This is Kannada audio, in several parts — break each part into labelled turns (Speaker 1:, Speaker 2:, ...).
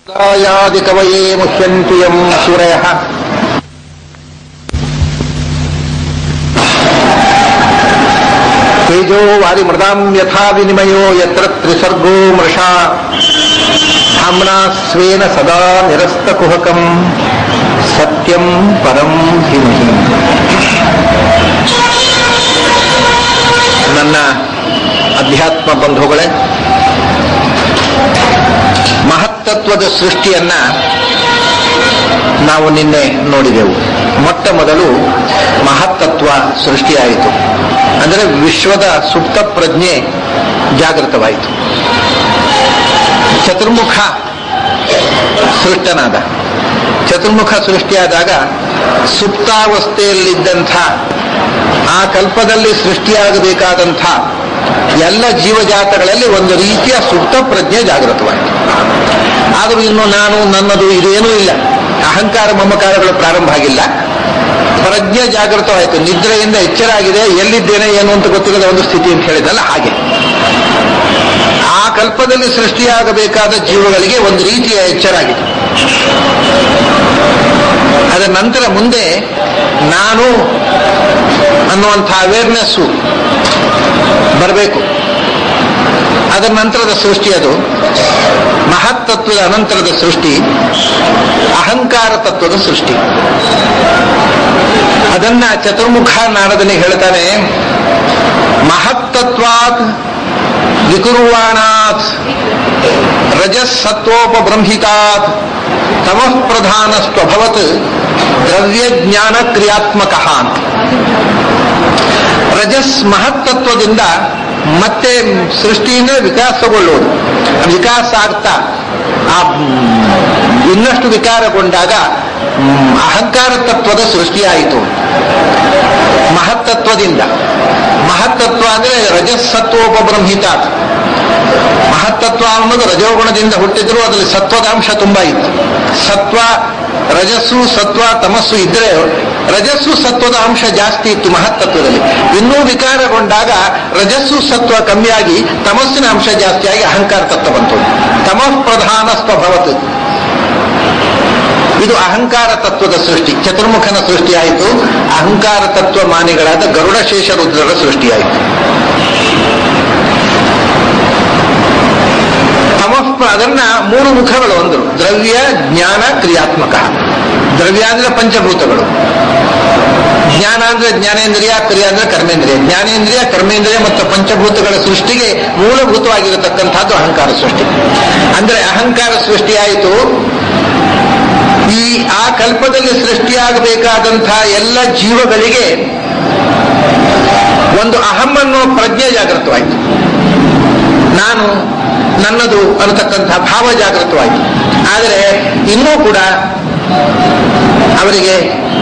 Speaker 1: यादिकवये मुह्यन्ति यम् सूरयः तेजो वारिमृदाम् यथा विनिमयो यत्र त्रिसर्गो मृषा धाम्ना स्वेन सदा निरस्तकुहकम् सत्यम् परम् धिमहि ನನ್ನ ಅಧ್ಯಾತ್ಮ ಬಂಧುಗಳೇ ಮಹತ್ತತ್ವದ ಸೃಷ್ಟಿಯನ್ನ ನಾವು ನಿನ್ನೆ ನೋಡಿದೆವು ಮೊಟ್ಟ ಮೊದಲು ಮಹತ್ತತ್ವ ಸೃಷ್ಟಿಯಾಯಿತು ಅಂದರೆ ವಿಶ್ವದ ಸುಪ್ತ ಪ್ರಜ್ಞೆ ಜಾಗೃತವಾಯಿತು ಚತುರ್ಮುಖ ಸೃಷ್ಟನಾದ ಚತುರ್ಮುಖ ಸೃಷ್ಟಿಯಾದಾಗ ಸುಪ್ತಾವಸ್ಥೆಯಲ್ಲಿದ್ದಂಥ ಆ ಕಲ್ಪದಲ್ಲಿ ಸೃಷ್ಟಿಯಾಗಬೇಕಾದಂಥ ಎಲ್ಲ ಜೀವಜಾತಗಳಲ್ಲಿ ಒಂದು ರೀತಿಯ ಸುಪ್ತ ಪ್ರಜ್ಞೆ ಜಾಗೃತವಾಯಿತು ಆದರೂ ಇನ್ನು ನಾನು ನನ್ನದು ಇದೇನೂ ಇಲ್ಲ ಅಹಂಕಾರ ಮಮಕಾರಗಳು ಪ್ರಾರಂಭ ಆಗಿಲ್ಲ ಪ್ರಜ್ಞೆ ಜಾಗೃತವಾಯಿತು ನಿದ್ರೆಯಿಂದ ಎಚ್ಚರ ಆಗಿದೆ ಎಲ್ಲಿದ್ದೇನೆ ಏನು ಅಂತ ಗೊತ್ತಿಲ್ಲದ ಒಂದು ಸ್ಥಿತಿ ಅಂತ ಹೇಳಿದಲ್ಲ ಹಾಗೆ ಆ ಕಲ್ಪದಲ್ಲಿ ಸೃಷ್ಟಿಯಾಗಬೇಕಾದ ಜೀವಗಳಿಗೆ ಒಂದು ರೀತಿಯ ಎಚ್ಚರ ಆಗಿದೆ ಅದರ ನಂತರ ಮುಂದೆ ನಾನು ಅನ್ನುವಂಥ ಅವೇರ್ನೆಸ್ಸು ಬರಬೇಕು ಅದರ ನಂತರದ ಸೃಷ್ಟಿ ಅದು ಮಹತ್ತತ್ವದ ಅನಂತರದ ಸೃಷ್ಟಿ ಅಹಂಕಾರ ತತ್ವದ ಸೃಷ್ಟಿ ಅದನ್ನ ಚತುರ್ಮುಖ ನಾರದನೇ ಹೇಳ್ತಾನೆ ಮಹತ್ತತ್ವಾತ್ ವಿಕುರ್ವಾಣಾತ್ ರಜಸ್ಸತ್ವೋಪಬ್ರಂಹಿತಾತ್ ತಮಃ ಪ್ರಧಾನಸ್ತ್ವಭವತ್ ದ್ರವ್ಯಜ್ಞಾನ ಕ್ರಿಯಾತ್ಮಕ ಅಂತ ರಜಸ್ ಮಹತ್ತತ್ವದಿಂದ ಮತ್ತೆ ಸೃಷ್ಟಿಯಿಂದ ವಿಕಾಸಗೊಳ್ಳುವುದು ವಿಕಾಸ ಆಗ್ತಾ ಆ ಇನ್ನಷ್ಟು ವಿಕಾರಗೊಂಡಾಗ ಅಹಂಕಾರ ತತ್ವದ ಸೃಷ್ಟಿಯಾಯಿತು ಮಹತ್ತತ್ವದಿಂದ ಮಹತ್ತತ್ವ ಅಂದ್ರೆ ರಜಸ್ಸತ್ವೋಪಬ್ರಹ್ಮಿತ ಮಹತ್ತತ್ವ ಅನ್ನೋದು ರಜೋಗುಣದಿಂದ ಹುಟ್ಟಿದ್ರು ಅದರಲ್ಲಿ ಸತ್ವದ ಅಂಶ ತುಂಬಾ ಇತ್ತು ಸತ್ವ ರಜಸ್ಸು ಸತ್ವ ತಮಸ್ಸು ಇದ್ರೆ ರಜಸ್ಸು ಸತ್ವದ ಅಂಶ ಜಾಸ್ತಿ ಇತ್ತು ಮಹತ್ತತ್ವದಲ್ಲಿ ಇನ್ನೂ ವಿಕಾರಗೊಂಡಾಗ ರಜಸ್ಸು ಸತ್ವ ಕಮ್ಮಿಯಾಗಿ ತಮಸ್ಸಿನ ಅಂಶ ಜಾಸ್ತಿಯಾಗಿ ಅಹಂಕಾರ ತತ್ವ ಬಂತು ತಮಃ ಪ್ರಧಾನ ಸ್ವಭವತ್ ಇದು ಅಹಂಕಾರ ತತ್ವದ ಸೃಷ್ಟಿ ಚತುರ್ಮುಖನ ಸೃಷ್ಟಿಯಾಯಿತು ಅಹಂಕಾರ ತತ್ವ ಮಾನಿಗಳಾದ ಗರುಡಶೇಷ ರುದ್ರರ ಸೃಷ್ಟಿಯಾಯಿತು ತಮಃ ಅದನ್ನ ಮೂರು ಮುಖಗಳು ಅಂದರು ದ್ರವ್ಯ ಜ್ಞಾನ ಕ್ರಿಯಾತ್ಮಕ ದ್ರವ್ಯ ಅಂದ್ರೆ ಪಂಚಭೂತಗಳು ಜ್ಞಾನ ಅಂದ್ರೆ ಜ್ಞಾನೇಂದ್ರಿಯ ಕ್ರಿಯಾ ಅಂದ್ರೆ ಕರ್ಮೇಂದ್ರಿಯ ಜ್ಞಾನೇಂದ್ರಿಯ ಕರ್ಮೇಂದ್ರಿಯ ಮತ್ತು ಪಂಚಭೂತಗಳ ಸೃಷ್ಟಿಗೆ ಮೂಲಭೂತವಾಗಿರತಕ್ಕಂಥದ್ದು ಅಹಂಕಾರ ಸೃಷ್ಟಿ ಅಂದ್ರೆ ಅಹಂಕಾರ ಸೃಷ್ಟಿಯಾಯಿತು ಈ ಆ ಕಲ್ಪದಲ್ಲಿ ಸೃಷ್ಟಿಯಾಗಬೇಕಾದಂಥ ಎಲ್ಲ ಜೀವಗಳಿಗೆ ಒಂದು ಅಹಂ ಅನ್ನೋ ಪ್ರಜ್ಞೆ ಜಾಗೃತವಾಯಿತು ನಾನು ನನ್ನದು ಅನ್ನತಕ್ಕಂಥ ಭಾವ ಜಾಗೃತವಾಯಿತು ಆದರೆ ಇನ್ನೂ ಕೂಡ ಅವರಿಗೆ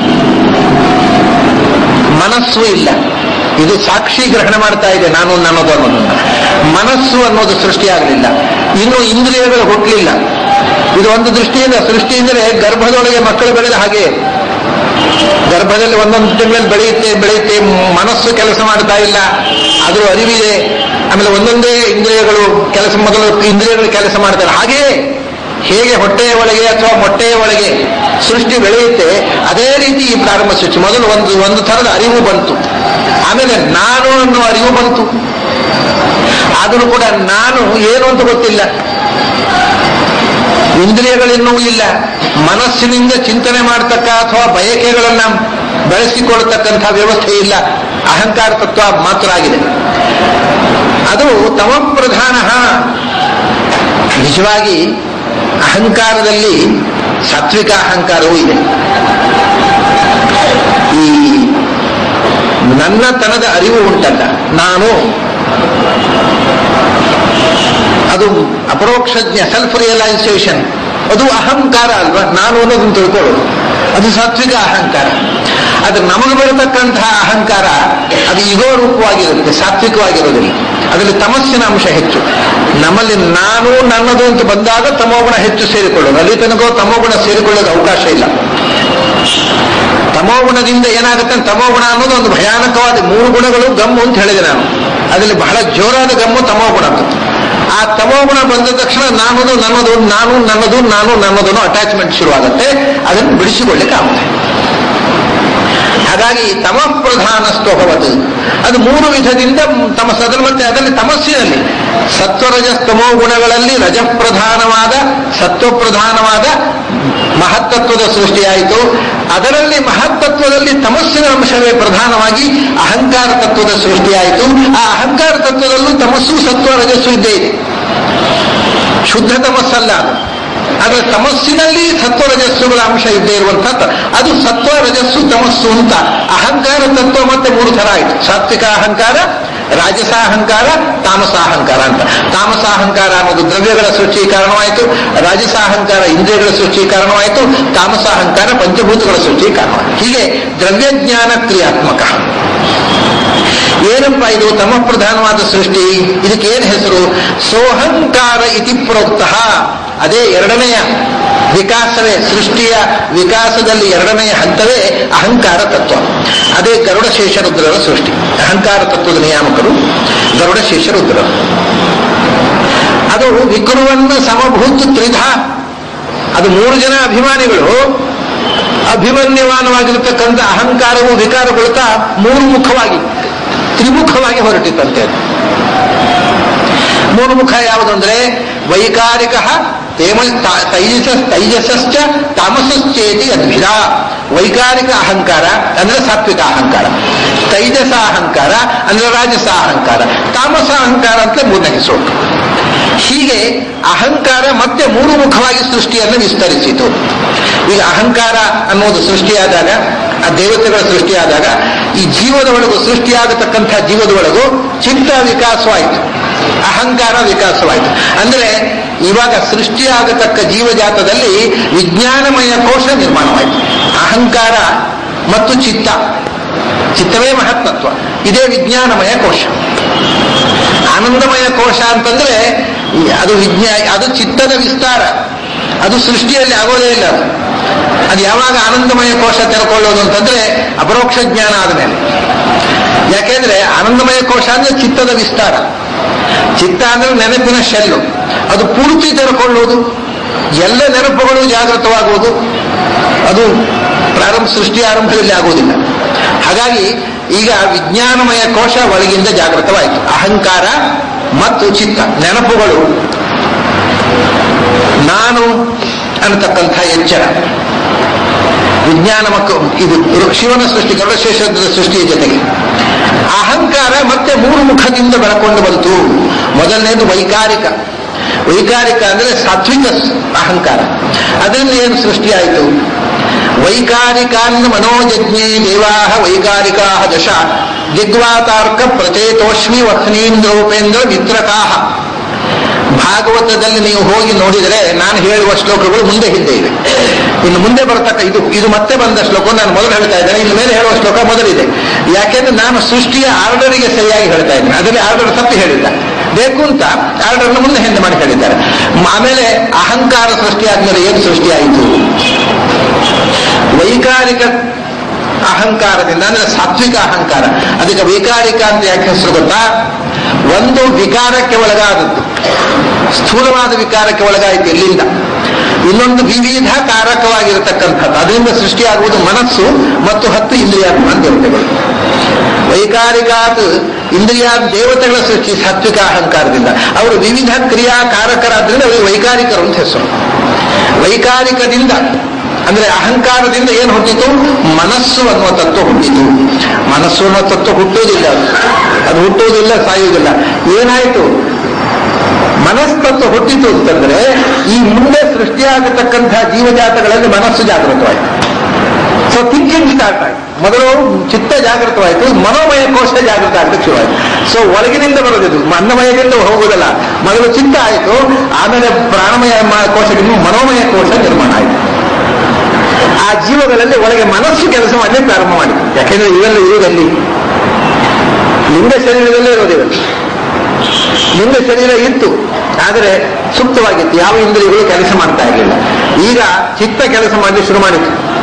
Speaker 1: ಮನಸ್ಸು ಇಲ್ಲ ಇದು ಸಾಕ್ಷಿ ಗ್ರಹಣ ಮಾಡ್ತಾ ಇದೆ ನಾನು ನನ್ನದು ಅನ್ನೋದನ್ನ ಮನಸ್ಸು ಅನ್ನೋದು ಸೃಷ್ಟಿಯಾಗಲಿಲ್ಲ ಇನ್ನು ಇಂದ್ರಿಯಗಳು ಹುಟ್ಟಲಿಲ್ಲ ಇದು ಒಂದು ದೃಷ್ಟಿಯಿಂದ ಸೃಷ್ಟಿ ಅಂದರೆ ಗರ್ಭದೊಳಗೆ ಮಕ್ಕಳು ಬೆಳೆದ ಹಾಗೆ ಗರ್ಭದಲ್ಲಿ ಒಂದೊಂದು ತಿಂಗಳಲ್ಲಿ ಬೆಳೆಯುತ್ತೆ ಬೆಳೆಯುತ್ತೆ ಮನಸ್ಸು ಕೆಲಸ ಮಾಡ್ತಾ ಇಲ್ಲ ಅದ್ರ ಅರಿವಿದೆ ಆಮೇಲೆ ಒಂದೊಂದೇ ಇಂದ್ರಿಯಗಳು ಕೆಲಸ ಮೊದಲು ಇಂದ್ರಿಯಗಳು ಕೆಲಸ ಮಾಡ್ತಾರೆ ಹಾಗೆಯೇ ಹೇಗೆ ಹೊಟ್ಟೆಯ ಒಳಗೆ ಅಥವಾ ಮೊಟ್ಟೆಯ ಒಳಗೆ ಸೃಷ್ಟಿ ಬೆಳೆಯುತ್ತೆ ಅದೇ ರೀತಿ ಈ ಪ್ರಾರಂಭ ಸೃಷ್ಟಿ ಮೊದಲು ಒಂದು ಒಂದು ಥರದ ಅರಿವು ಬಂತು ಆಮೇಲೆ ನಾನು ಅನ್ನೋ ಅರಿವು ಬಂತು ಆದರೂ ಕೂಡ ನಾನು ಏನು ಅಂತ ಗೊತ್ತಿಲ್ಲ ಇಂದ್ರಿಯಗಳಿನ್ನೂ ಇಲ್ಲ ಮನಸ್ಸಿನಿಂದ ಚಿಂತನೆ ಮಾಡತಕ್ಕ ಅಥವಾ ಬಯಕೆಗಳನ್ನ ಬೆಳೆಸಿಕೊಳ್ಳತಕ್ಕಂಥ ವ್ಯವಸ್ಥೆ ಇಲ್ಲ ಅಹಂಕಾರ ತತ್ವ ಮಾತ್ರ ಆಗಿದೆ ಅದು ತಮ ಪ್ರಧಾನ ನಿಜವಾಗಿ ಅಹಂಕಾರದಲ್ಲಿ ಸಾತ್ವಿಕ ಅಹಂಕಾರವೂ ಇದೆ ಈ ನನ್ನತನದ ಅರಿವು ಉಂಟಲ್ಲ ನಾನು ಅದು ಅಪರೋಕ್ಷ ಸೆಲ್ಫ್ ರಿಯಲೈಸೇಷನ್ ಅದು ಅಹಂಕಾರ ಅಲ್ವಾ ನಾನು ಅನ್ನೋದನ್ನು ತಿಳ್ಕೊಳ್ಳೋದು ಅದು ಸಾತ್ವಿಕ ಅಹಂಕಾರ ಅದು ನಮಗೆ ಬರತಕ್ಕಂತಹ ಅಹಂಕಾರ ಅದು ಇಗೋ ರೂಪವಾಗಿರುತ್ತೆ ಸಾತ್ವಿಕವಾಗಿರೋದಿಲ್ಲ ಅದರಲ್ಲಿ ತಮಸ್ಸಿನ ಅಂಶ ಹೆಚ್ಚು ನಮ್ಮಲ್ಲಿ ನಾನು ನನ್ನದು ಅಂತ ಬಂದಾಗ ತಮೋಗುಣ ಹೆಚ್ಚು ಸೇರಿಕೊಳ್ಳೋದು ಅಲ್ಲಿ ತನಕ ತಮೋಗುಣ ಸೇರಿಕೊಳ್ಳೋದು ಅವಕಾಶ ಇಲ್ಲ ತಮೋಗುಣದಿಂದ ಏನಾಗುತ್ತೆ ತಮೋಗುಣ ಅನ್ನೋದು ಒಂದು ಭಯಾನಕವಾದ ಮೂರು ಗುಣಗಳು ಗಮ್ಮು ಅಂತ ಹೇಳಿದೆ ನಾನು ಅದರಲ್ಲಿ ಬಹಳ ಜೋರಾದ ಗಮ್ಮು ತಮೋಗುಣ ಆ ತಮೋಗುಣ ಬಂದ ತಕ್ಷಣ ನಾನದು ನನ್ನದು ನಾನು ನನ್ನದು ನಾನು ನನ್ನದು ಅಟ್ಯಾಚ್ಮೆಂಟ್ ಶುರುವಾಗುತ್ತೆ ಅದನ್ನು ಬಿಡಿಸಿಕೊಳ್ಳಿಕ್ಕೆ ಆಗುತ್ತೆ ಹಾಗಾಗಿ ತಮಃಪ್ರಧಾನಸ್ತ್ವಭವತ್ ಅದು ಮೂರು ವಿಧದಿಂದ ತಮ್ಮ ಸದನ ಮತ್ತೆ ಅದರಲ್ಲಿ ತಮಸ್ಸಿನಲ್ಲಿ ಸತ್ವರಜಸ್ತಮೋ ಗುಣಗಳಲ್ಲಿ ರಜಪ್ರಧಾನವಾದ ಸತ್ವಪ್ರಧಾನವಾದ ಮಹತ್ತತ್ವದ ಸೃಷ್ಟಿಯಾಯಿತು ಅದರಲ್ಲಿ ಮಹತ್ತತ್ವದಲ್ಲಿ ತಮಸ್ಸಿನ ಅಂಶವೇ ಪ್ರಧಾನವಾಗಿ ಅಹಂಕಾರ ತತ್ವದ ಸೃಷ್ಟಿಯಾಯಿತು ಆ ಅಹಂಕಾರ ತತ್ವದಲ್ಲೂ ತಮಸ್ಸು ಸತ್ವ ರಜಸ್ಸು ಇದ್ದೇ ಇದೆ ಶುದ್ಧ ತಮಸ್ಸಲ್ಲ ಅದು ಆದರೆ ತಮಸ್ಸಿನಲ್ಲಿ ಸತ್ವ ರಜಸ್ಸುಗಳ ಅಂಶ ಇದ್ದೇ ಇರುವಂತಹದ್ದು ಅದು ಸತ್ವ ರಜಸ್ಸು ತಮಸ್ಸು ಅಂತ ಅಹಂಕಾರ ತತ್ವ ಮತ್ತೆ ಮೂರು ಥರ ಆಯಿತು ಸಾತ್ವಿಕ ಅಹಂಕಾರ ರಾಜಸ ಅಹಂಕಾರ ತಾಮಸ ಅಹಂಕಾರ ಅಂತ ತಾಮಸ ಅಹಂಕಾರ ಅನ್ನೋದು ದ್ರವ್ಯಗಳ ಸೃಷ್ಟಿ ಕಾರಣವಾಯಿತು ರಾಜಸ ಅಹಂಕಾರ ಇಂದ್ರಿಯಗಳ ಸೃಷ್ಟಿ ಕಾರಣವಾಯಿತು ತಾಮಸ ಅಹಂಕಾರ ಪಂಚಭೂತಗಳ ಸೃಷ್ಟಿ ಕಾರಣವಾಯಿತು ಹೀಗೆ ದ್ರವ್ಯಜ್ಞಾನ ಕ್ರಿಯಾತ್ಮಕ ಏನಪ್ಪ ಇದು ತಮ ಪ್ರಧಾನವಾದ ಸೃಷ್ಟಿ ಇದಕ್ಕೆ ಏನು ಹೆಸರು ಸೋಹಂಕಾರ ಇತಿ ಪ್ರೋಕ್ತ ಅದೇ ಎರಡನೆಯ ವಿಕಾಸವೇ ಸೃಷ್ಟಿಯ ವಿಕಾಸದಲ್ಲಿ ಎರಡನೆಯ ಹಂತವೇ ಅಹಂಕಾರ ತತ್ವ ಅದೇ ಗರುಡ ಶೇಷರುದ್ರರ ಸೃಷ್ಟಿ ಅಹಂಕಾರ ತತ್ವದ ನಿಯಾಮಕರು ಗರುಡ ಶೇಷರುದ್ರರು ಅದು ವಿಕೃವನ್ನ ಸಮಭೂತ ತ್ರಿಧ ಅದು ಮೂರು ಜನ ಅಭಿಮಾನಿಗಳು ಅಭಿಮನ್ಯಮಾನವಾಗಿರತಕ್ಕಂಥ ಅಹಂಕಾರವು ವಿಕಾರಗೊಳ್ತಾ ಮೂರು ಮುಖವಾಗಿ ತ್ರಿಮುಖವಾಗಿ ಹೊರಟಿತ್ತಂತೆ ಅದು ಮೂರು ಮುಖ ಯಾವುದಂದ್ರೆ ವೈಕಾರಿಕ ತೇಮ ತೈಜಸ ತೈಜಸಶ್ಚ ತಾಮಸಶ್ಚೇತಿ ಅದ್ಭಿದ ವೈಕಾರಿಕ ಅಹಂಕಾರ ಅಂದ್ರೆ ಸಾತ್ವಿಕ ಅಹಂಕಾರ ತೈಜಸ ಅಹಂಕಾರ ಅಂದ್ರೆ ರಾಜಸ ಅಹಂಕಾರ ತಾಮಸ ಅಹಂಕಾರ ಅಂತ ಮೂರನೇ ಹೆಸರು ಹೀಗೆ ಅಹಂಕಾರ ಮತ್ತೆ ಮೂರು ಮುಖವಾಗಿ ಸೃಷ್ಟಿಯನ್ನು ವಿಸ್ತರಿಸಿತು ಈಗ ಅಹಂಕಾರ ಅನ್ನೋದು ಸೃಷ್ಟಿಯಾದಾಗ ಆ ದೇವತೆಗಳ ಸೃಷ್ಟಿಯಾದಾಗ ಈ ಜೀವದ ಒಳಗು ಸೃಷ್ಟಿಯಾಗತಕ್ಕಂಥ ಜೀವದ ಒಳಗು ಚಿತ್ತ ವಿಕಾಸವಾಯಿತು ಅಹಂಕಾರ ವಿಕಾಸವಾಯಿತು ಅಂದ್ರೆ ಇವಾಗ ಸೃಷ್ಟಿಯಾಗತಕ್ಕ ಜೀವಜಾತದಲ್ಲಿ ವಿಜ್ಞಾನಮಯ ಕೋಶ ನಿರ್ಮಾಣವಾಯಿತು ಅಹಂಕಾರ ಮತ್ತು ಚಿತ್ತ ಚಿತ್ತವೇ ಮಹತ್ತತ್ವ ಇದೇ ವಿಜ್ಞಾನಮಯ ಕೋಶ ಆನಂದಮಯ ಕೋಶ ಅಂತಂದ್ರೆ ಅದು ವಿಜ್ಞಾ ಅದು ಚಿತ್ತದ ವಿಸ್ತಾರ ಅದು ಸೃಷ್ಟಿಯಲ್ಲಿ ಆಗೋದೇ ಇಲ್ಲ ಅದು ಅದು ಯಾವಾಗ ಆನಂದಮಯ ಕೋಶ ತೆರೆಕೊಳ್ಳೋದು ಅಂತಂದ್ರೆ ಅಪರೋಕ್ಷ ಜ್ಞಾನ ಆದಮೇಲೆ ಯಾಕೆಂದ್ರೆ ಆನಂದಮಯ ಕೋಶ ಅಂದ್ರೆ ಚಿತ್ತದ ವಿಸ್ತಾರ ಚಿತ್ತ ಅಂದ್ರೆ ನೆನಪಿನ ಶೆಲ್ಲು ಅದು ಪೂರ್ತಿ ತೆರೆಕೊಳ್ಳುವುದು ಎಲ್ಲ ನೆನಪುಗಳು ಜಾಗೃತವಾಗುವುದು ಅದು ಪ್ರಾರಂಭ ಸೃಷ್ಟಿ ಆರಂಭದಲ್ಲಿ ಆಗುವುದಿಲ್ಲ ಹಾಗಾಗಿ ಈಗ ವಿಜ್ಞಾನಮಯ ಕೋಶ ಒಳಗಿಂದ ಜಾಗೃತವಾಯಿತು ಅಹಂಕಾರ ಮತ್ತು ಚಿತ್ತ ನೆನಪುಗಳು ನಾನು ಅನ್ನತಕ್ಕಂಥ ಎಚ್ಚರ ವಿಜ್ಞಾನ ಮತ್ತು ಇದು ಶಿವನ ಸೃಷ್ಟಿ ಗರುಡಶೇಷದ ಸೃಷ್ಟಿಯ ಜೊತೆಗೆ ಅಹಂಕಾರ ಮತ್ತೆ ಮೂರು ಮುಖದಿಂದ ಬೆಳಕೊಂಡು ಬಂತು ಮೊದಲನೇದು ವೈಕಾರಿಕ ವೈಕಾರಿಕ ಅಂದ್ರೆ ಸಾತ್ವಿಕ ಅಹಂಕಾರ ಅದರಿಂದ ಏನು ಸೃಷ್ಟಿಯಾಯಿತು ವೈಕಾರಿಕಾನ್ನ ಮನೋಜಜ್ಞೆ ದೇವಾ ವೈಕಾರಿಕಾ ದಶ ದಿಗ್ವಾತಾರ್ಕ ಪ್ರಚೇತೋಷ್ಮಿ ವಹ್ನೀಂದ್ರೋಪೇಂದ್ರ ವಿತ್ರಕಾಹ ಭಾಗವತದಲ್ಲಿ ನೀವು ಹೋಗಿ ನೋಡಿದರೆ ನಾನು ಹೇಳುವ ಶ್ಲೋಕಗಳು ಮುಂದೆ ಹಿಂದೆ ಇವೆ ಇನ್ನು ಮುಂದೆ ಬರತಕ್ಕ ಇದು ಇದು ಮತ್ತೆ ಬಂದ ಶ್ಲೋಕ ನಾನು ಮೊದಲು ಹೇಳ್ತಾ ಇದ್ದೇನೆ ಇನ್ನು ಮೇಲೆ ಹೇಳುವ ಶ್ಲೋಕ ಮೊದಲಿದೆ ಯಾಕೆಂದ್ರೆ ನಾನು ಸೃಷ್ಟಿಯ ಆರ್ಡರಿಗೆ ಸರಿಯಾಗಿ ಹೇಳ್ತಾ ಇದ್ದೇನೆ ಅದರಲ್ಲಿ ಆರ್ಡರ್ ತಪ್ಪಿ ಹೇಳಿಲ್ಲ ಬೇಕು ಅಂತ ಆರ್ಡರ್ನ ಮುಂದೆ ಹಿಂದೆ ಮಾಡಿ ಹೇಳಿದ್ದಾರೆ ಆಮೇಲೆ ಅಹಂಕಾರ ಸೃಷ್ಟಿಯಾದ್ಮೇಲೆ ಏನು ಸೃಷ್ಟಿಯಾಯಿತು ವೈಕಾರಿಕ ಅಹಂಕಾರದಿಂದ ಅಂದ್ರೆ ಸಾತ್ವಿಕ ಅಹಂಕಾರ ಅದಕ್ಕೆ ವೈಕಾರಿಕ ಅಂತ ಯಾಕೆ ಹೆಸರು ಗೊತ್ತಾ ಒಂದು ವಿಕಾರಕ್ಕೆ ಒಳಗಾದದ್ದು ಸ್ಥೂಲವಾದ ವಿಕಾರಕ್ಕೆ ಒಳಗಾಯಿತು ಇಲ್ಲಿಂದ ಇನ್ನೊಂದು ವಿವಿಧ ಕಾರಕವಾಗಿರತಕ್ಕಂಥದ್ದು ಅದರಿಂದ ಸೃಷ್ಟಿಯಾಗುವುದು ಮನಸ್ಸು ಮತ್ತು ಹತ್ತು ಇಂದ್ರಿಯಾತ್ಮ ದೇವತೆಗಳು ವೈಕಾರಿಕಾತ್ ಇಂದ್ರಿಯ ದೇವತೆಗಳ ಸೃಷ್ಟಿ ಸಾತ್ವಿಕ ಅಹಂಕಾರದಿಂದ ಅವರು ವಿವಿಧ ಕ್ರಿಯಾಕಾರಕರಾದ್ರಿಂದ ಅವರಿಗೆ ವೈಕಾರಿಕರು ಅಂತ ಹೆಸರು ವೈಕಾರಿಕದಿಂದ ಅಂದ್ರೆ ಅಹಂಕಾರದಿಂದ ಏನು ಹುಟ್ಟಿತು ಮನಸ್ಸು ಅನ್ನುವ ತತ್ವ ಹುಟ್ಟಿತು ಮನಸ್ಸು ಅನ್ನೋ ತತ್ವ ಹುಟ್ಟುವುದಿಲ್ಲ ಅದು ಅದು ಹುಟ್ಟುವುದಿಲ್ಲ ಸಾಯುವುದಿಲ್ಲ ಏನಾಯಿತು ಮನಸ್ತತ್ವ ಹುಟ್ಟಿತು ಅಂತಂದ್ರೆ ಈ ಮುಂದೆ ಸೃಷ್ಟಿಯಾಗತಕ್ಕಂತಹ ಜೀವಜಾತಗಳಲ್ಲಿ ಮನಸ್ಸು ಜಾಗೃತವಾಯಿತು ಸೊ ಥಿಂಕಿಂಗ್ ಸ್ಟಾರ್ಟ್ ಆಯ್ತು ಮೊದಲು ಚಿತ್ತ ಜಾಗೃತವಾಯಿತು ಮನೋಮಯ ಕೋಶ ಜಾಗೃತ ಆಗಲಿಕ್ಕೆ ಶುರುವಾಯಿತು ಸೊ ಒಳಗಿನಿಂದ ಬರೋದಿದು ಅನ್ನಮಯದಿಂದ ಹೋಗುವುದಲ್ಲ ಮೊದಲು ಚಿತ್ತ ಆಯಿತು ಆಮೇಲೆ ಪ್ರಾಣಮಯ ಕೋಶದಿಂದ ಮನೋಮಯ ಕೋಶ ನಿರ್ಮಾಣ ಆಯಿತು ಆ ಜೀವಗಳಲ್ಲಿ ಒಳಗೆ ಮನಸ್ಸು ಕೆಲಸ ಮಾಡಲಿ ಪ್ರಾರಂಭ ಮಾಡಿತು ಯಾಕೆಂದ್ರೆ ಇವೆಲ್ಲ ಇರುವುದಲ್ಲಿ ಲಿಂಗ ಶರೀರದಲ್ಲೇ ಇರೋದಿವೆಲ್ಲ ಲಿಂಗ ಶರೀರ ಇತ್ತು ಆದರೆ ಸುಪ್ತವಾಗಿತ್ತು ಯಾವ ಇಂದ್ರಿಯಗಳು ಕೆಲಸ ಮಾಡ್ತಾ ಇರಲಿಲ್ಲ ಈಗ ಚಿತ್ತ ಕೆಲಸ ಮಾಡಲಿ ಶುರು ಮಾಡಿತು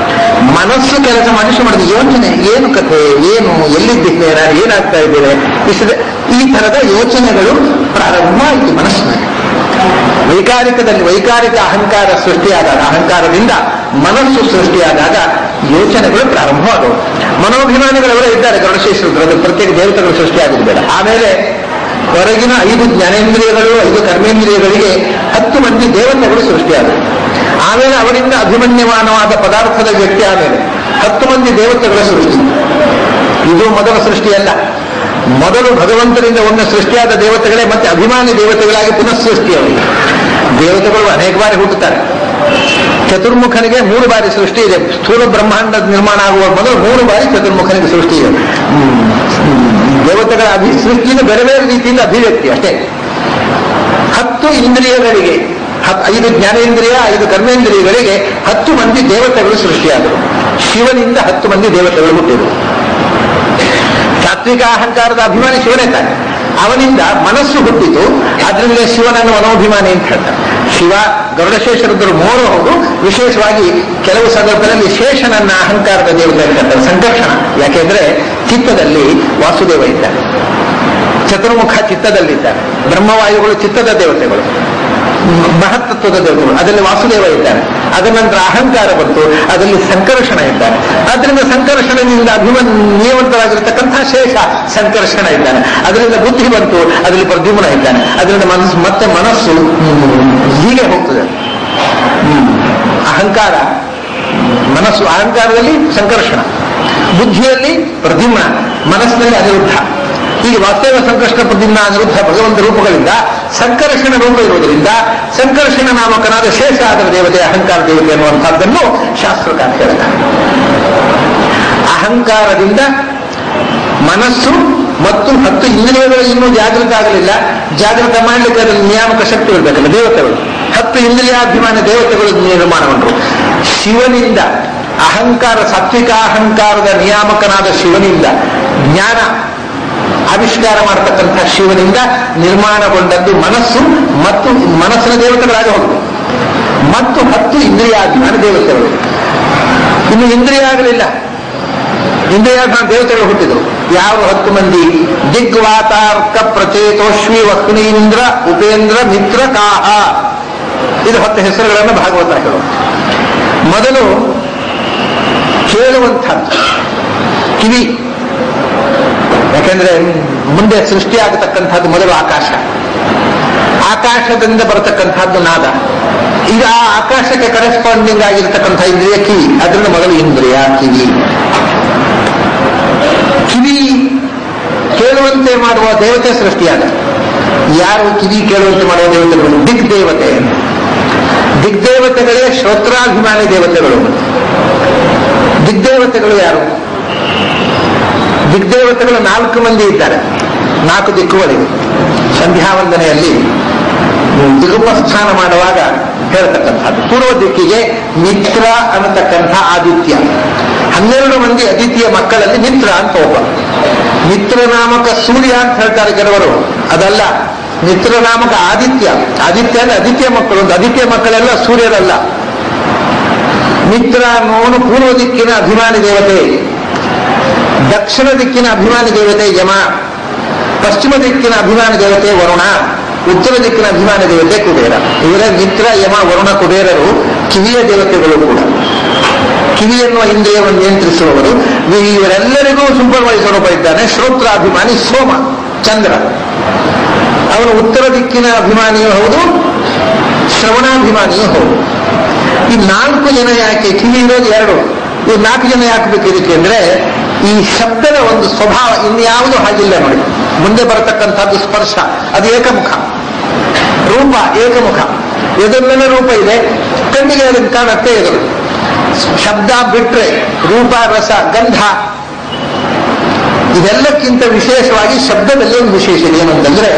Speaker 1: ಮನಸ್ಸು ಕೆಲಸ ಮಾಡಿ ಶುರು ಮಾಡಿದ ಯೋಚನೆ ಏನು ಕಥೆ ಏನು ಎಲ್ಲಿದ್ದೇನೆ ನಾನು ಏನಾಗ್ತಾ ಇದ್ದೇನೆ ಇಷ್ಟದ ಈ ತರದ ಯೋಚನೆಗಳು ಪ್ರಾರಂಭ ಆಯಿತು ಮನಸ್ಸಿನಲ್ಲಿ ವೈಕಾರಿಕದಲ್ಲಿ ವೈಕಾರಿಕ ಅಹಂಕಾರ ಸೃಷ್ಟಿಯಾದಾಗ ಅಹಂಕಾರದಿಂದ ಮನಸ್ಸು ಸೃಷ್ಟಿಯಾದಾಗ ಯೋಚನೆಗಳು ಪ್ರಾರಂಭವಾದವು ಮನೋಭಿಮಾನಿಗಳವರೇ ಇದ್ದಾರೆ ಗರುಡಶೇಷರು ಅದು ಪ್ರತ್ಯೇಕ ದೇವತೆಗಳು ಸೃಷ್ಟಿಯಾಗುವುದು ಬೇಡ ಆಮೇಲೆ ಹೊರಗಿನ ಐದು ಜ್ಞಾನೇಂದ್ರಿಯಗಳು ಐದು ಕರ್ಮೇಂದ್ರಿಯಗಳಿಗೆ ಹತ್ತು ಮಂದಿ ದೇವತೆಗಳು ಸೃಷ್ಟಿಯಾದವು ಆಮೇಲೆ ಅವರಿಂದ ಅಭಿಮನ್ಯಮಾನವಾದ ಪದಾರ್ಥದ ವ್ಯಕ್ತಿ ಆಮೇಲೆ ಹತ್ತು ಮಂದಿ ದೇವತೆಗಳ ಸೃಷ್ಟಿ ಇದು ಮೊದಲ ಸೃಷ್ಟಿಯಲ್ಲ ಮೊದಲು ಭಗವಂತರಿಂದ ಒಮ್ಮೆ ಸೃಷ್ಟಿಯಾದ ದೇವತೆಗಳೇ ಮತ್ತೆ ಅಭಿಮಾನಿ ದೇವತೆಗಳಾಗಿ ಪುನಃ ಸೃಷ್ಟಿಯವರಿಗೆ ದೇವತೆಗಳು ಅನೇಕ ಬಾರಿ ಹುಟ್ಟುತ್ತಾರೆ ಚತುರ್ಮುಖನಿಗೆ ಮೂರು ಬಾರಿ ಸೃಷ್ಟಿ ಇದೆ ಸ್ಥೂಲ ಬ್ರಹ್ಮಾಂಡದ ನಿರ್ಮಾಣ ಆಗುವ ಮೊದಲು ಮೂರು ಬಾರಿ ಚತುರ್ಮುಖನಿಗೆ ಸೃಷ್ಟಿ ಇದೆ ಹ್ಮ್. ಹ್ಮ್. ದೇವತೆಗಳ ಅಭಿ ಸೃಷ್ಟಿಯಿಂದ ಬೇರೆ ಬೇರೆ ರೀತಿಯಿಂದ ಅಭಿವ್ಯಕ್ತಿ ಅಷ್ಟೇ ಹತ್ತು ಇಂದ್ರಿಯಗಳಿಗೆ ಹತ್- ಐದು ಜ್ಞಾನೇಂದ್ರಿಯ ಐದು ಕರ್ಮೇಂದ್ರಿಯಗಳಿಗೆ ಹತ್ತು ಮಂದಿ ದೇವತೆಗಳು ಸೃಷ್ಟಿಯಾದರು ಶಿವನಿಂದ ಹತ್ತು ಮಂದಿ ದೇವತೆಗಳು ಹುಟ್ಟಿದರು ಸಾತ್ವಿಕ ಅಹಂಕಾರದ ಅಭಿಮಾನಿ ಶಿವನೇ ತಾನೆ ಅವನಿಂದ ಮನಸ್ಸು ಹುಟ್ಟಿತು ಅದರಿಂದ ಶಿವನನ್ನು ಮನೋಭಿಮಾನಿ ಅಂತ ಹೇಳ್ತಾರೆ ಶಿವ ಗರುಡಶೇಷರದ್ರು ಮೂರು ಹೌದು ವಿಶೇಷವಾಗಿ ಕೆಲವು ಸಂದರ್ಭದಲ್ಲಿ ಶೇಷನನ್ನ ಅಹಂಕಾರದ ದೇವತೆ ಅಂತ ಹೇಳ್ತಾರೆ ಸಂಕರ್ಷಣ ಯಾಕೆಂದ್ರೆ ಚಿತ್ತದಲ್ಲಿ ವಾಸುದೇವ ಇದ್ದಾರೆ ಚತುರ್ಮುಖ ಚಿತ್ತದಲ್ಲಿದ್ದಾರೆ ಬ್ರಹ್ಮವಾಯುಗಳು ಚಿತ್ತದ ದೇವತೆಗಳು ಮಹತ್ತತ್ವದ ದೇವತೆಗಳು ಅದರಲ್ಲಿ ವಾಸುದೇವ ಇದ್ದಾನೆ ಅದರ ನಂತರ ಅಹಂಕಾರ ಬಂತು ಅದರಲ್ಲಿ ಸಂಕರ್ಷಣ ಇದ್ದಾನೆ ಅದರಿಂದ ಸಂಕರ್ಷಣದಿಂದ ಅಭಿಮನ್ ನಿಯಮಂತರಾಗಿರ್ತಕ್ಕಂಥ ಶೇಷ ಸಂಕರ್ಷಣ ಇದ್ದಾನೆ ಅದರಿಂದ ಬುದ್ಧಿ ಬಂತು ಅದರಲ್ಲಿ ಪ್ರದ್ಯುಮ್ನ ಇದ್ದಾನೆ ಅದರಿಂದ ಮನಸ್ಸು ಮತ್ತೆ ಮನಸ್ಸು ಹ್ಮ್, ಹೀಗೆ ಹೋಗ್ತದೆ ಹ್ಮ್. ಅಹಂಕಾರ ಮನಸ್ಸು ಅಹಂಕಾರದಲ್ಲಿ ಸಂಕರ್ಷಣ ಬುದ್ಧಿಯಲ್ಲಿ ಪ್ರದ್ಯುಮ್ನ ಮನಸ್ಸಿನಲ್ಲಿ ಅನಿರುದ್ಧ ಹೀಗೆ ವಾಸ್ತವ ಸಂಕಷ್ಟ ಪ್ರದ್ಯುಮ್ನ ಅನಿರುದ್ಧ ಭಗವಂತ ರೂಪಗಳಿಂದ ಸಂಕರ್ಷಣ ರೂಪ ಇರುವುದರಿಂದ ಸಂಕರ್ಷಣ ನಾಮಕನಾದ ಶೇಷ ಅದರ ದೇವತೆ ಅಹಂಕಾರ ದೇವತೆ ಅನ್ನುವಂಥದ್ದನ್ನು ಶಾಸ್ತ್ರಕಾರ ಹೇಳ್ತಾರೆ ಅಹಂಕಾರದಿಂದ ಮನಸ್ಸು ಮತ್ತು ಹತ್ತು ಇಂದ್ರಿಯಗಳು ಇನ್ನೂ ಜಾಗೃತ ಆಗಲಿಲ್ಲ ಜಾಗೃತ ಮಾಡಲಿಕ್ಕೆ ಅದರಲ್ಲಿ ನಿಯಾಮಕ ಶಕ್ತಿ ಇರಬೇಕಲ್ಲ ದೇವತೆಗಳು ಹತ್ತು ಇಂದ್ರಿಯಾಭಿಮಾನ ದೇವತೆಗಳು ನಿರ್ಮಾಣಗೊಂಡ್ರು ಶಿವನಿಂದ ಅಹಂಕಾರ ಸಾತ್ವಿಕ ಅಹಂಕಾರದ ನಿಯಾಮಕನಾದ ಶಿವನಿಂದ ಜ್ಞಾನ ಆವಿಷ್ಕಾರ ಮಾಡತಕ್ಕಂಥ ಶಿವನಿಂದ ನಿರ್ಮಾಣಗೊಂಡದ್ದು ಮನಸ್ಸು ಮತ್ತು ಮನಸ್ಸಿನ ದೇವತೆಗಳಾಗಿ ಹೋಗಿದೆ ಮತ್ತು ಹತ್ತು ಇಂದ್ರಿಯಾಭಿಮಾನ ದೇವತೆಗಳು ಇನ್ನು ಇಂದ್ರಿಯ ಆಗಲಿಲ್ಲ ಇಂದ್ರಿಯಾಭಿಮಾನ ದೇವತೆಗಳು ಹುಟ್ಟಿದರು ಯಾವ ಹತ್ತು ಮಂದಿ ದಿಗ್ವಾತಾರ್ಕ ಪ್ರಚೇತೋಶ್ವಿ ವಕ್ನೀಂದ್ರ ಉಪೇಂದ್ರ ಮಿತ್ರ ಕಾಹ ಇದು ಹತ್ತು ಹೆಸರುಗಳನ್ನು ಭಾಗವತ ಹೇಳು ಮೊದಲು ಕೇಳುವಂಥದ್ದು ಕಿವಿ ಯಾಕೆಂದ್ರೆ ಮುಂದೆ ಸೃಷ್ಟಿಯಾಗತಕ್ಕಂಥದ್ದು ಮೊದಲು ಆಕಾಶ ಆಕಾಶದಿಂದ ಬರತಕ್ಕಂಥದ್ದು ನಾದ ಈಗ ಆ ಆಕಾಶಕ್ಕೆ ಕರೆಸ್ಪಾಂಡಿಂಗ್ ಆಗಿರ್ತಕ್ಕಂಥ ಇಂದ್ರಿಯ ಕಿವಿ ಅದರಿಂದ ಮೊದಲು ಇಂದ್ರಿಯ ಕಿವಿ ಕಿವಿ ಕೇಳುವಂತೆ ಮಾಡುವ ದೇವತೆ ಸೃಷ್ಟಿಯಾದ ಯಾರು ಕಿವಿ ಕೇಳುವಂತೆ ಮಾಡುವ ದೇವತೆಗಳು ದಿಗ್ದೇವತೆ ದಿಗ್ದೇವತೆಗಳೇ ಶ್ರೋತ್ರಾಭಿಮಾನಿ ದೇವತೆಗಳು ದಿಗ್ದೇವತೆಗಳು ಯಾರು ದಿಗ್ದೇವತೆಗಳು ನಾಲ್ಕು ಮಂದಿ ಇದ್ದಾರೆ ನಾಲ್ಕು ದಿಕ್ಕುಗಳಿವೆ ಸಂಧ್ಯಾವಂದನೆಯಲ್ಲಿ ದಿಗುಪಸ್ಥಾನ ಮಾಡುವಾಗ ಹೇಳ್ತಕ್ಕಂಥದ್ದು ಪೂರ್ವ ದಿಕ್ಕಿಗೆ ಮಿತ್ರ ಅನ್ನತಕ್ಕಂಥ ಆದಿತ್ಯ ಹನ್ನೆರಡು ಮಂದಿ ಅದಿತಿಯ ಮಕ್ಕಳಲ್ಲಿ ಮಿತ್ರ ಅಂತ ಒಬ್ಬ ಮಿತ್ರ ನಾಮಕ ಸೂರ್ಯ ಅಂತ ಹೇಳ್ತಾರೆ ಕೆಲವರು ಅದಲ್ಲ ಮಿತ್ರ ನಾಮಕ ಆದಿತ್ಯ ಆದಿತ್ಯ ಅಂದ್ರೆ ಆದಿತ್ಯ ಮಕ್ಕಳು ಒಂದು ಆದಿತ್ಯ ಮಕ್ಕಳೆಲ್ಲ ಸೂರ್ಯರಲ್ಲ ಮಿತ್ರ ಅನ್ನೋನು ಪೂರ್ವ ದಿಕ್ಕಿನ ಅಭಿಮಾನಿ ದೇವತೆ ದಕ್ಷಿಣ ದಿಕ್ಕಿನ ಅಭಿಮಾನಿ ದೇವತೆ ಯಮ ಪಶ್ಚಿಮ ದಿಕ್ಕಿನ ಅಭಿಮಾನಿ ದೇವತೆ ವರುಣ ಉತ್ತರ ದಿಕ್ಕಿನ ಅಭಿಮಾನಿ ದೇವತೆ ಕುಬೇರ ಇವರ ಮಿತ್ರ ಯಮ ವರುಣ ಕುಬೇರರು ಕಿವಿಯ ದೇವತೆಗಳು ಕೂಡ ಕಿವಿ ಎನ್ನುವ ಇಂದ್ರಿಯವನ್ನು ನಿಯಂತ್ರಿಸುವವರು ಇವರೆಲ್ಲರಿಗೂ ಸೂಪರ್ವೈಸರ್ ಒಬ್ಬ ಇದ್ದಾನೆ ಶ್ರೋತ್ರಾಭಿಮಾನಿ ಸೋಮ ಚಂದ್ರ ಅವನು ಉತ್ತರ ದಿಕ್ಕಿನ ಅಭಿಮಾನಿಯೂ ಹೌದು ಶ್ರವಣಾಭಿಮಾನಿಯೂ ಹೌದು ಈ ನಾಲ್ಕು ಜನ ಯಾಕೆ ಕಿವಿ ಇರೋದು ಎರಡು ಈ ನಾಲ್ಕು ಜನ ಯಾಕೆ ಬೇಕು ಇದಕ್ಕೆ ಅಂದ್ರೆ ಈ ಶಬ್ದದ ಒಂದು ಸ್ವಭಾವ ಇನ್ಯಾವುದು ಹಾಗಿಲ್ಲ ನೋಡಿ ಮುಂದೆ ಬರತಕ್ಕಂಥದ್ದು ಸ್ಪರ್ಶ ಅದು ಏಕಮುಖ ರೂಪ ಏಕಮುಖ ಎದುರಿನ ರೂಪ ಇದೆ ಕಣ್ಣಿಗೆ ಅದಕ್ಕೆ ಕಾಣುತ್ತೆ ಎದುರು ಶಬ್ದ ಬಿಟ್ರೆ ರೂಪ ರಸ ಗಂಧ ಇದೆಲ್ಲಕ್ಕಿಂತ ವಿಶೇಷವಾಗಿ ಶಬ್ದದಲ್ಲಿ ಒಂದು ವಿಶೇಷ ಇದೆ ಏನಂತಂದ್ರೆ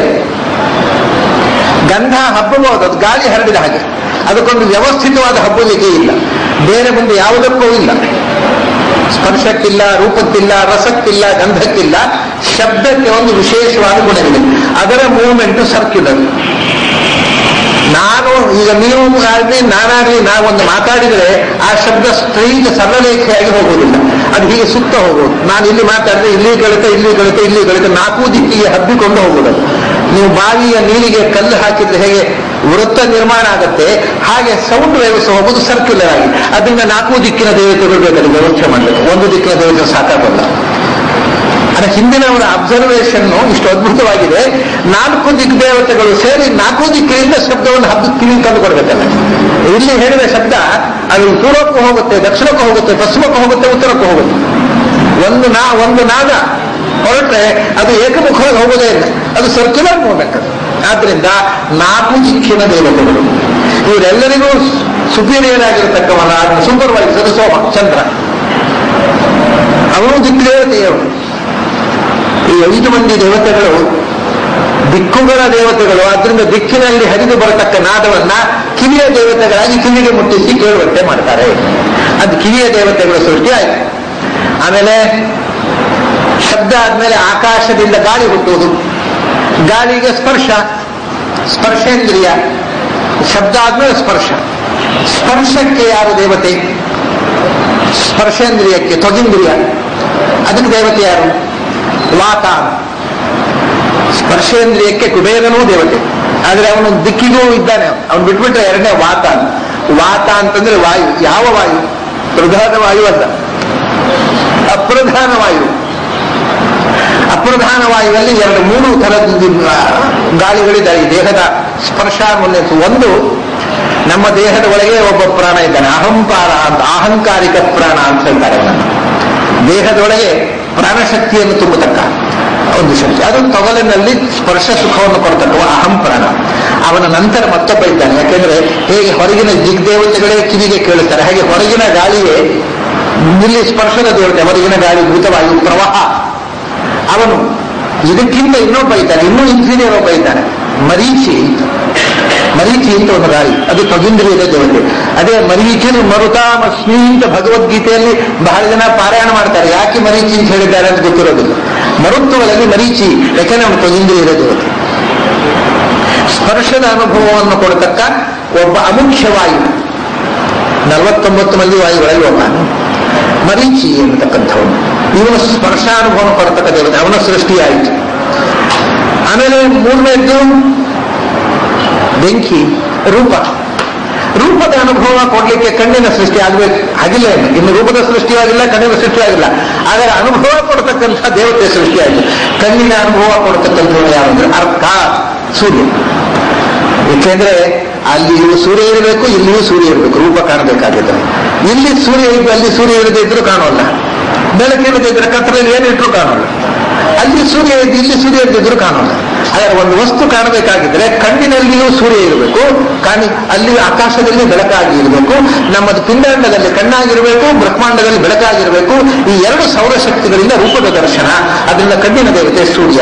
Speaker 1: ಗಂಧ ಹಬ್ಬಬಹುದು ಅದು ಗಾಳಿ ಹರಡಿದ ಹಾಗೆ ಅದಕ್ಕೊಂದು ವ್ಯವಸ್ಥಿತವಾದ ಹಬ್ಬಲಿಕ್ಕೆ ಇಲ್ಲ ಬೇರೆ ಮುಂದೆ ಯಾವುದಕ್ಕೂ ಇಲ್ಲ ಸ್ಪರ್ಶಕ್ಕಿಲ್ಲ ರೂಪಕ್ಕಿಲ್ಲ ರಸಕ್ಕಿಲ್ಲ ಗಂಧಕ್ಕಿಲ್ಲ ಶಬ್ದಕ್ಕೆ ಒಂದು ವಿಶೇಷವಾದ ಗುಣವಿದೆ ಅದರ ಮೂವ್ಮೆಂಟ್ ಸರ್ಕ್ಯುಲರ್ ನಾನು ಈಗ ನೀವು ಆಗಲಿ ನಾನಾಗಲಿ ನಾವೊಂದು ಮಾತಾಡಿದರೆ ಆ ಶಬ್ದ ಸ್ಟ್ರೈಟ್ ಸರಳರೇಖೆಯಾಗಿ ಹೋಗುವುದಿಲ್ಲ ಅದು ಹೀಗೆ ಸುತ್ತ ಹೋಗುವುದು ನಾನು ಇಲ್ಲಿ ಮಾತಾಡಿದ್ರೆ ಇಲ್ಲಿ ಗೆಳುತ್ತೆ ಇಲ್ಲಿ ಗೆಳುತ್ತೆ ಇಲ್ಲಿ ಗೆಳುತ್ತೆ ನಾಲ್ಕು ದಿಕ್ಕಿಗೆ ಹಬ್ಬಿಕೊಂಡು ಹೋಗುವುದು ನೀವು ಬಾವಿಯ ನೀರಿಗೆ ಕಲ್ಲು ಹಾಕಿದ್ರೆ ಹೇಗೆ ವೃತ್ತ ನಿರ್ಮಾಣ ಆಗುತ್ತೆ ಹಾಗೆ ಸೌಂಡ್ ವೇವ್ಸ್ ಹೋಗುವುದು ಸರ್ಕ್ಯುಲರ್ ಆಗಿ ಅದರಿಂದ ನಾಲ್ಕು ದಿಕ್ಕಿನ ದೇವತೆಗಳು ಬೇಕಾದ್ರೆ ವ್ಯವಸ್ಥೆ ಮಾಡಬೇಕು ಒಂದು ದಿಕ್ಕಿನ ದೇವತೆ ಸಾಕಾಗಲ್ಲ ಅದರ ಹಿಂದಿನವರ ಅಬ್ಸರ್ವೇಷನ್ ಇಷ್ಟು ಅದ್ಭುತವಾಗಿದೆ ನಾಲ್ಕು ದಿಕ್ ದೇವತೆಗಳು ಸೇರಿ ನಾಲ್ಕು ದಿಕ್ಕಿನಿಂದ ಶಬ್ದವನ್ನು ಹಬ್ಬ ಕಿವಿ ತಂದು ಕೊಡ್ಬೇಕಲ್ಲ ಇಲ್ಲಿ ಹೇಳಿದ ಶಬ್ದ ಅದು ಪೂರ್ವಕ್ಕೂ ಹೋಗುತ್ತೆ ದಕ್ಷಿಣಕ್ಕೂ ಹೋಗುತ್ತೆ ಪಶ್ಚಿಮಕ್ಕೂ ಹೋಗುತ್ತೆ ಉತ್ತರಕ್ಕೂ ಹೋಗುತ್ತೆ ಒಂದು ನಾ ಒಂದು ನಾದ ಹೊರಟ್ರೆ ಅದು ಏಕಮುಖವಾಗಿ ಹೋಗೋದೇ ಇಲ್ಲ ಅದು ಸರ್ಕ್ಯುಲರ್ ಮೂವ್ಮೆಂಟ್ ಅದು ಆದ್ರಿಂದ ನಾಲ್ಕು ದಿಕ್ಕಿನ ದೇವತೆಗಳು ಇವರೆಲ್ಲರಿಗೂ ಸುಪೀರಿಯರ್ ಆಗಿರತಕ್ಕವನ ಸೂಪರ್ವೈಸರ್ ಸೋಮ ಚಂದ್ರ ಅವನು ದಿಕ್ಕು ದೇವತೆಯವರು ಈ ಐದು ಮಂದಿ ದೇವತೆಗಳು ದಿಕ್ಕುಗಳ ದೇವತೆಗಳು ಅದರಿಂದ ದಿಕ್ಕಿನಲ್ಲಿ ಹರಿದು ಬರತಕ್ಕ ನಾದವನ್ನ ಕಿವಿಯ ದೇವತೆಗಳಾಗಿ ಕಿವಿಗೆ ಮುಟ್ಟಿಸಿ ಕೇಳುವಂತೆ ಮಾಡ್ತಾರೆ ಅದು ಕಿವಿಯ ದೇವತೆಗಳ ಸೃಷ್ಟಿ ಆಯ್ತು ಆಮೇಲೆ ಶಬ್ದ ಆದ್ಮೇಲೆ ಆಕಾಶದಿಂದ ಗಾಳಿ ಹುಟ್ಟುವುದು ಗಾಳಿಗೆ ಸ್ಪರ್ಶ ಸ್ಪರ್ಶೇಂದ್ರಿಯ ಶಬ್ದ ಆದ್ಮೇಲೆ ಸ್ಪರ್ಶ ಸ್ಪರ್ಶಕ್ಕೆ ಯಾರು ದೇವತೆ ಸ್ಪರ್ಶೇಂದ್ರಿಯಕ್ಕೆ ತ್ವಗಿಂದ್ರಿಯ ಅದಕ್ಕೆ ದೇವತೆ ಯಾರು ವಾತ ಸ್ಪರ್ಶೇಂದ್ರಿಯಕ್ಕೆ ಕುಬೇರನೂ ದೇವತೆ ಆದ್ರೆ ಅವನು ದಿಕ್ಕಿಗೂ ಇದ್ದಾನೆ ಅವನು ಬಿಟ್ಬಿಟ್ರೆ ಎರಡನೇ ವಾತ ವಾತ ಅಂತಂದ್ರೆ ವಾಯು ಯಾವ ವಾಯು ಪ್ರಧಾನ ವಾಯು ಅಲ್ಲ ಅಪ್ರಧಾನ ವಾಯು ಅಪ್ರಧಾನ ವಾಯುವಲ್ಲಿ ಎರಡು ಮೂರು ಥರದ ಗಾಳಿಗಳಿದ್ದಾವೆ ಈ ದೇಹದ ಸ್ಪರ್ಶ ಅನ್ನೋ ಒಂದು ನಮ್ಮ ದೇಹದ ಒಳಗೆ ಒಬ್ಬ ಪ್ರಾಣ ಇದ್ದಾನೆ ಅಹಂಕಾರ ಅಂತ ಅಹಂಕಾರಿಕ ಪ್ರಾಣ ಅಂತ ಹೇಳ್ತಾರೆ ಅವನನ್ನು ದೇಹದೊಳಗೆ ಪ್ರಾಣಶಕ್ತಿಯನ್ನು ತುಂಬತಕ್ಕ ಒಂದು ಶಕ್ತಿ ಅದು ತೊಗಲಿನಲ್ಲಿ ಸ್ಪರ್ಶ ಸುಖವನ್ನು ಕೊಡ್ತಕ್ಕವ ಅಹಂ ಪ್ರಾಣ ಅವನ ನಂತರ ಮತ್ತೊಬ್ಬ ಇದ್ದಾನೆ ಯಾಕೆಂದ್ರೆ ಹೇಗೆ ಹೊರಗಿನ ದಿಗ್ದೇವತೆಗಳೇ ಕಿವಿಗೆ ಕೇಳುತ್ತಾರೆ ಹಾಗೆ ಹೊರಗಿನ ಗಾಳಿಯೇ ಇಲ್ಲಿ ಸ್ಪರ್ಶದ ದೇವತೆ ಹೊರಗಿನ ಗಾಳಿ ಭೂತವಾಯು ಪ್ರವಾಹ ಅವನು ಇದಕ್ಕಿಂತ ಇನ್ನೊಬ್ಬ ಇದ್ದಾನೆ ಇನ್ನೂ ಇನ್ಫೀರಿಯರ್ ಒಬ್ಬ ಇದ್ದಾನೆ ಮರೀಚಿ ಮರೀಚಿ ಅಂತ ಒಂದು ಗಾಳಿ ಅದು ತ್ವಗಿಂದ್ರಿಯದ ದೇವತೆ ಅದೇ ಮರೀಚಿನ ಮರುತಾಮಸ್ಮಿ ಅಂತ ಭಗವದ್ಗೀತೆಯಲ್ಲಿ ಬಹಳ ಜನ ಪಾರಾಯಣ ಮಾಡ್ತಾರೆ ಯಾಕೆ ಮರೀಚಿ ಅಂತ ಹೇಳಿದ್ದಾರೆ ಅಂತ ಗೊತ್ತಿರೋದಿಲ್ಲ ಮರುತ್ವದಲ್ಲಿ ಮರೀಚಿ ಯಾಕೆಂದ್ರೆ ಅವನು ತ್ವಗಿಂದ್ರಿಯದ ದೇವತೆ ಸ್ಪರ್ಶದ ಅನುಭವವನ್ನು ಕೊಡತಕ್ಕ ಒಬ್ಬ ಅಮುಖ್ಯ ವಾಯು ನಲವತ್ತೊಂಬತ್ತು ಮಂದಿ ವಾಯುಗಳಲ್ಲಿ ಒಬ್ಬ ಮರೀಚಿ ಎನ್ನತಕ್ಕಂಥವನು ಇವನು ಸ್ಪರ್ಶಾನುಭವ ಕೊಡತಕ್ಕ ದೇವತೆ ಅವನ ಸೃಷ್ಟಿಯಾಯಿತು ಆಮೇಲೆ ಮೂರನೇದ್ದು ಬೆಂಕಿ ರೂಪ ರೂಪದ ಅನುಭವ ಕೊಡ್ಲಿಕ್ಕೆ ಕಣ್ಣಿನ ಸೃಷ್ಟಿ ಆಗಬೇಕು ಆಗಿಲ್ಲ ಇನ್ನು ಇನ್ನು ರೂಪದ ಸೃಷ್ಟಿಯಾಗಿಲ್ಲ ಕಣ್ಣಿನ ಸೃಷ್ಟಿಯಾಗಿಲ್ಲ ಆದರೆ ಅನುಭವ ಕೊಡ್ತಕ್ಕಂಥ ದೇವತೆ ಸೃಷ್ಟಿಯಾಯಿತು ಕಣ್ಣಿನ ಅನುಭವ ಕೊಡ್ತಕ್ಕಂಥವ್ರು ಯಾವಂದ್ರೆ ಅರ್ಥ ಸೂರ್ಯ ಏಕೆಂದ್ರೆ ಅಲ್ಲಿಯೂ ಸೂರ್ಯ ಇರಬೇಕು ಇಲ್ಲಿಯೂ ಸೂರ್ಯ ಇರಬೇಕು ರೂಪ ಕಾಣಬೇಕಾಗಿದ್ದರೆ ಇಲ್ಲಿ ಸೂರ್ಯ ಇದ್ದು ಅಲ್ಲಿ ಸೂರ್ಯ ಇರದೇ ಇದ್ರೂ ಕಾಣೋಲ್ಲ ಬೆಳಕಿಲ್ಲದೆ ಇದ್ರೆ ಕತ್ತಲಲ್ಲಿ ಏನಿಟ್ರು ಕಾಣೋಲ್ಲ ಅಲ್ಲಿ ಸೂರ್ಯ ಇದ್ದು ಇಲ್ಲಿ ಸೂರ್ಯ ಇದ್ದಿದ್ರು ಕಾಣೋಲ್ಲ ಹಾಗಾದ್ರೆ ಒಂದು ವಸ್ತು ಕಾಣಬೇಕಾಗಿದ್ರೆ ಕಣ್ಣಿನಲ್ಲಿಯೂ ಸೂರ್ಯ ಇರಬೇಕು ಕಾಣಿ ಅಲ್ಲಿ ಆಕಾಶದಲ್ಲಿ ಬೆಳಕಾಗಿ ಇರಬೇಕು ನಮ್ಮದು ಪಿಂಡಾಂಡದಲ್ಲಿ ಕಣ್ಣಾಗಿರಬೇಕು ಬ್ರಹ್ಮಾಂಡದಲ್ಲಿ ಬೆಳಕಾಗಿರಬೇಕು ಈ ಎರಡು ಸೌರಶಕ್ತಿಗಳಿಂದ ರೂಪದ ದರ್ಶನ ಅದರಿಂದ ಕಣ್ಣಿನ ದೇವತೆ ಸೂರ್ಯ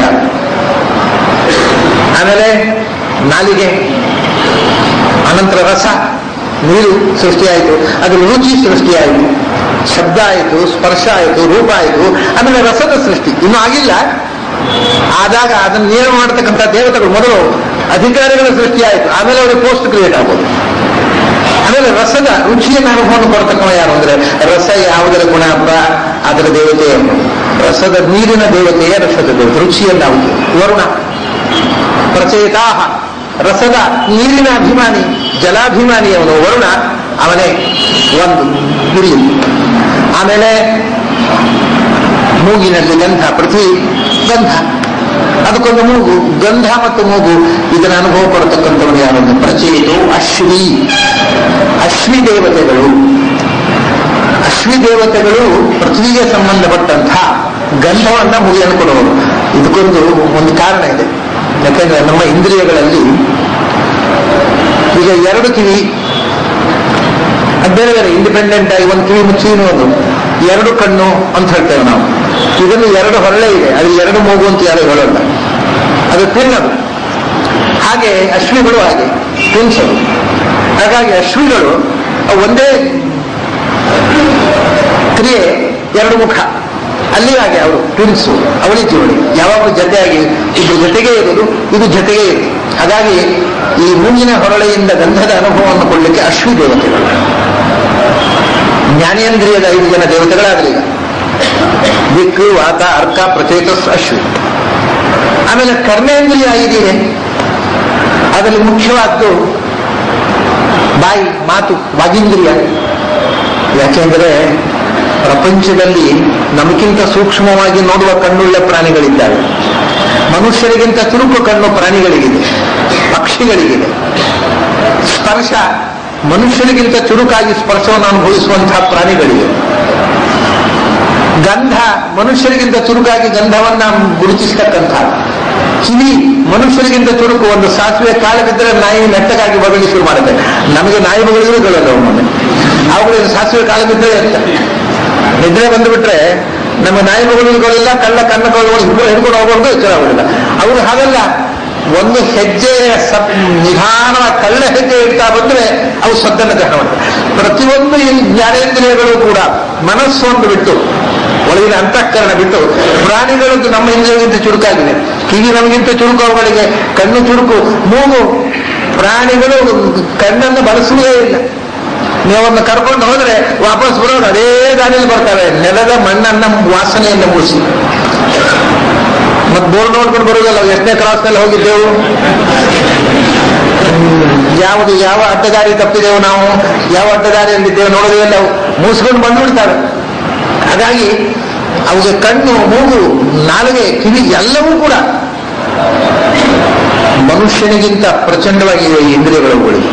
Speaker 1: ಆಮೇಲೆ ನಾಲಿಗೆ ಅನಂತರ ರಸ ನೀರು ಸೃಷ್ಟಿಯಾಯಿತು ಅದ್ರ ರುಚಿ ಸೃಷ್ಟಿಯಾಯಿತು ಶಬ್ದ ಆಯಿತು ಸ್ಪರ್ಶ ಆಯಿತು ರೂಪ ಆಯಿತು ಆಮೇಲೆ ರಸದ ಸೃಷ್ಟಿ ಇನ್ನೂ ಆಗಿಲ್ಲ ಆದಾಗ ಅದನ್ನು ನೇರ ಮಾಡತಕ್ಕಂಥ ದೇವತೆಗಳು ಮೊದಲು ಅಧಿಕಾರಿಗಳ ಸೃಷ್ಟಿಯಾಯಿತು ಆಮೇಲೆ ಅವರಿಗೆ ಪೋಸ್ಟ್ ಕ್ರಿಯೇಟ್ ಆಗೋದು ಆಮೇಲೆ ರಸದ ರುಚಿಯನ್ನು ಅನುಭವವನ್ನು ಕೊಡ್ತಕ್ಕವ ಯಾರು ಅಂದ್ರೆ ರಸ ಯಾವುದರ ಗುಣ ಪ್ರ- ಅದರ ದೇವತೆ ರಸದ ನೀರಿನ ದೇವತೆಯೇ ರಸದ ದೇವತೆ ರುಚಿಯನ್ನು ಯಾವುದು ವರುಣ ಪ್ರಚೇತಾಹ ರಸದ ನೀರಿನ ಅಭಿಮಾನಿ ಜಲಾಭಿಮಾನಿ ಅವನು ವರುಣ ಅವನೇ ಒಂದು ಗುರಿ ಆಮೇಲೆ ಮೂಗಿನಲ್ಲಿ ಗಂಧ ಪೃಥ್ವಿ ಗಂಧ ಅದಕ್ಕೊಂದು ಮೂಗು ಗಂಧ ಮತ್ತು ಮೂಗು ಇದರ ಅನುಭವ ಪಡತಕ್ಕಂಥವನು ಯಾರೊಂದು ಪ್ರಚೇತು ಅಶ್ವಿ ಅಶ್ವಿ ದೇವತೆಗಳು ಅಶ್ವಿ ದೇವತೆಗಳು ಪೃಥ್ವಿಗೆ ಸಂಬಂಧಪಟ್ಟಂಥ ಗಂಧವನ್ನ ಮುಗಿಯನ್ನು ಕೊಡುವರು ಇದಕ್ಕೊಂದು ಒಂದು ಕಾರಣ ಇದೆ ಯಾಕಂದ್ರೆ ನಮ್ಮ ಇಂದ್ರಿಯಗಳಲ್ಲಿ ಈಗ ಎರಡು ಕಿವಿ ಅದು ಬೇರೆ ಬೇರೆ ಇಂಡಿಪೆಂಡೆಂಟ್ ಆಗಿ ಒಂದು ಕಿವಿ ಮುಚ್ಚಿ ಒಂದು ಎರಡು ಕಣ್ಣು ಅಂತ ಹೇಳ್ತೇವೆ ನಾವು ಇದನ್ನು ಎರಡು ಹೊರಳೆ ಇದೆ ಅದು ಎರಡು ಮೂಗು ಅಂತ ಯಾರು ಹೇಳೋಲ್ಲ ಅದು ತಿನ್ನದು ಹಾಗೆ ಅಶ್ವಿಗಳು ಹಾಗೆ ತಿನ್ಸೋದು ಹಾಗಾಗಿ ಅಶ್ವಿಗಳು ಅವು ಒಂದೇ ಕ್ರಿಯೆ ಎರಡು ಮುಖ ಅಲ್ಲಿ ಹಾಗೆ ಅವರು ಟ್ವಿನ್ಸು ಅವಳಿ ಜೋಡಿ ಯಾವಾಗಲೂ ಜೊತೆಯಾಗಿ ಇದು ಜೊತೆಗೆ ಇರೋದು ಇದು ಜೊತೆಗೆ ಇರೋದು ಹಾಗಾಗಿ ಈ ಮೂಗಿನ ಹೊರಳೆಯಿಂದ ಗಂಧದ ಅನುಭವವನ್ನು ಕೊಡಲಿಕ್ಕೆ ಅಶ್ವಿ ದೇವತೆಗಳು ಜ್ಞಾನೇಂದ್ರಿಯದ ಐದು ಜನ ದೇವತೆಗಳಾಗಲಿ ದಿಕ್ಕು ವಾತ ಅರ್ಕ ಪ್ರಚೇತಸ್ ಅಶ್ವಿ ಆಮೇಲೆ ಕರ್ಮೇಂದ್ರಿಯ ಐದಿದೆ ಅದರಲ್ಲಿ ಮುಖ್ಯವಾದ್ದು ಬಾಯಿ ಮಾತು ವಾಗೀಂದ್ರಿಯ ಯಾಕೆಂದ್ರೆ ಪ್ರಪಂಚದಲ್ಲಿ ನಮಗಿಂತ ಸೂಕ್ಷ್ಮವಾಗಿ ನೋಡುವ ಕಣ್ಣುಳ್ಳ ಪ್ರಾಣಿಗಳಿದ್ದಾವೆ ಮನುಷ್ಯರಿಗಿಂತ ಚುರುಕು ಕಣ್ಣು ಪ್ರಾಣಿಗಳಿಗಿದೆ ಪಕ್ಷಿಗಳಿಗಿದೆ ಸ್ಪರ್ಶ ಮನುಷ್ಯರಿಗಿಂತ ಚುರುಕಾಗಿ ಸ್ಪರ್ಶವನ್ನು ಅನುಭವಿಸುವಂತಹ ಪ್ರಾಣಿಗಳಿವೆ ಗಂಧ ಮನುಷ್ಯರಿಗಿಂತ ಚುರುಕಾಗಿ ಗಂಧವನ್ನ ಗುರುತಿಸ್ತಕ್ಕಂಥ ಕಿವಿ ಮನುಷ್ಯರಿಗಿಂತ ಚುರುಕು ಒಂದು ಸಾಸಿವೆ ಕಾಲ ಬಿದ್ದರೆ ನಾಯಿ ನೆಟ್ಟಗಾಗಿ ಬಗಲಿ ಶುರು ಮಾಡುತ್ತೆ ನಮಗೆ ನಾಯಿ ಬಗಳಿಗೂ ಗಳಲ್ಲ ಒಮ್ಮೊಮ್ಮೆ ಅವುಗಳಿಗೆ ಸಾಸಿವೆ ಕಾಲ ಬಿದ್ದರೆ ಇರ್ತವೆ ನಿದ್ರೆ ಬಂದುಬಿಟ್ರೆ ನಮ್ಮ ನಾಯಿ ಬಗಳಿಗಳಿಲ್ಲ ಕಳ್ಳ ಕಣ್ಣ ಕಳ್ಳು ಹಿಡ್ಕೊಂಡು ಹೋಗೋದು ಎಚ್ಚರ ಆಗೋದಿಲ್ಲ ಅವರು ಹಾಗಲ್ಲ ಒಂದು ಹೆಜ್ಜೆ ಸಪ್ ನಿಧಾನ ಕಳ್ಳ ಹೆಜ್ಜೆ ಇಡ್ತಾ ಬಂದ್ರೆ ಅವು ಸದ್ದನ್ನು ಗ್ರಹಣ ಮಾಡ್ತವೆ ಪ್ರತಿಯೊಂದು ಈ ಜ್ಞಾನೇಂದ್ರಿಯಗಳು ಕೂಡ ಮನಸ್ಸೊಂದು ಬಿಟ್ಟು ಒಳಗಿನ ಅಂತಃಕರಣ ಬಿಟ್ಟು ಪ್ರಾಣಿಗಳದ್ದು ನಮ್ಮ ಇಂದ್ರಿಯಗಿಂತ ಚುರುಕಾಗಿದೆ ಕಿವಿ ನಮಗಿಂತ ಚುರುಕು ಅವುಗಳಿಗೆ ಕಣ್ಣು ಚುರುಕು ಮೂಗು ಪ್ರಾಣಿಗಳು ಕಣ್ಣನ್ನು ಬಳಸುವುದೇ ಇಲ್ಲ ನೀವನ್ನ ಕರ್ಕೊಂಡು ಹೋದ್ರೆ ವಾಪಸ್ ಬರೋದು ಅದೇ ದಾರಿಯಲ್ಲಿ ಬರ್ತಾರೆ ನೆಲದ ಮಣ್ಣನ್ನ ವಾಸನೆಯನ್ನು ಮೂಡಿಸಿ ಮತ್ತೆ ಬೋರ್ಡ್ ನೋಡ್ಕೊಂಡು ಬರೋದಲ್ಲ ಎಷ್ಟನೇ ಕ್ರಾಸ್ನಲ್ಲಿ ಹೋಗಿದ್ದೆವು ಯಾವುದು ಯಾವ ಅಡ್ಡದಾರಿ ತಪ್ಪಿದೆವು ನಾವು ಯಾವ ಅಡ್ಡದಾರಿಯಲ್ಲಿದ್ದೇವೆ ನೋಡೋದೇ ಇಲ್ಲ ಅವು ಮೂಸ್ಕೊಂಡು ಬಂದ್ಬಿಡ್ತಾರೆ ಹಾಗಾಗಿ ಅವುಗೆ ಕಣ್ಣು ಮೂಗು ನಾಲಿಗೆ ಕಿವಿ ಎಲ್ಲವೂ ಕೂಡ ಮನುಷ್ಯನಿಗಿಂತ ಪ್ರಚಂಡವಾಗಿದೆ ಈ ಇಂದ್ರಿಯಗಳುಗಳಿಗೆ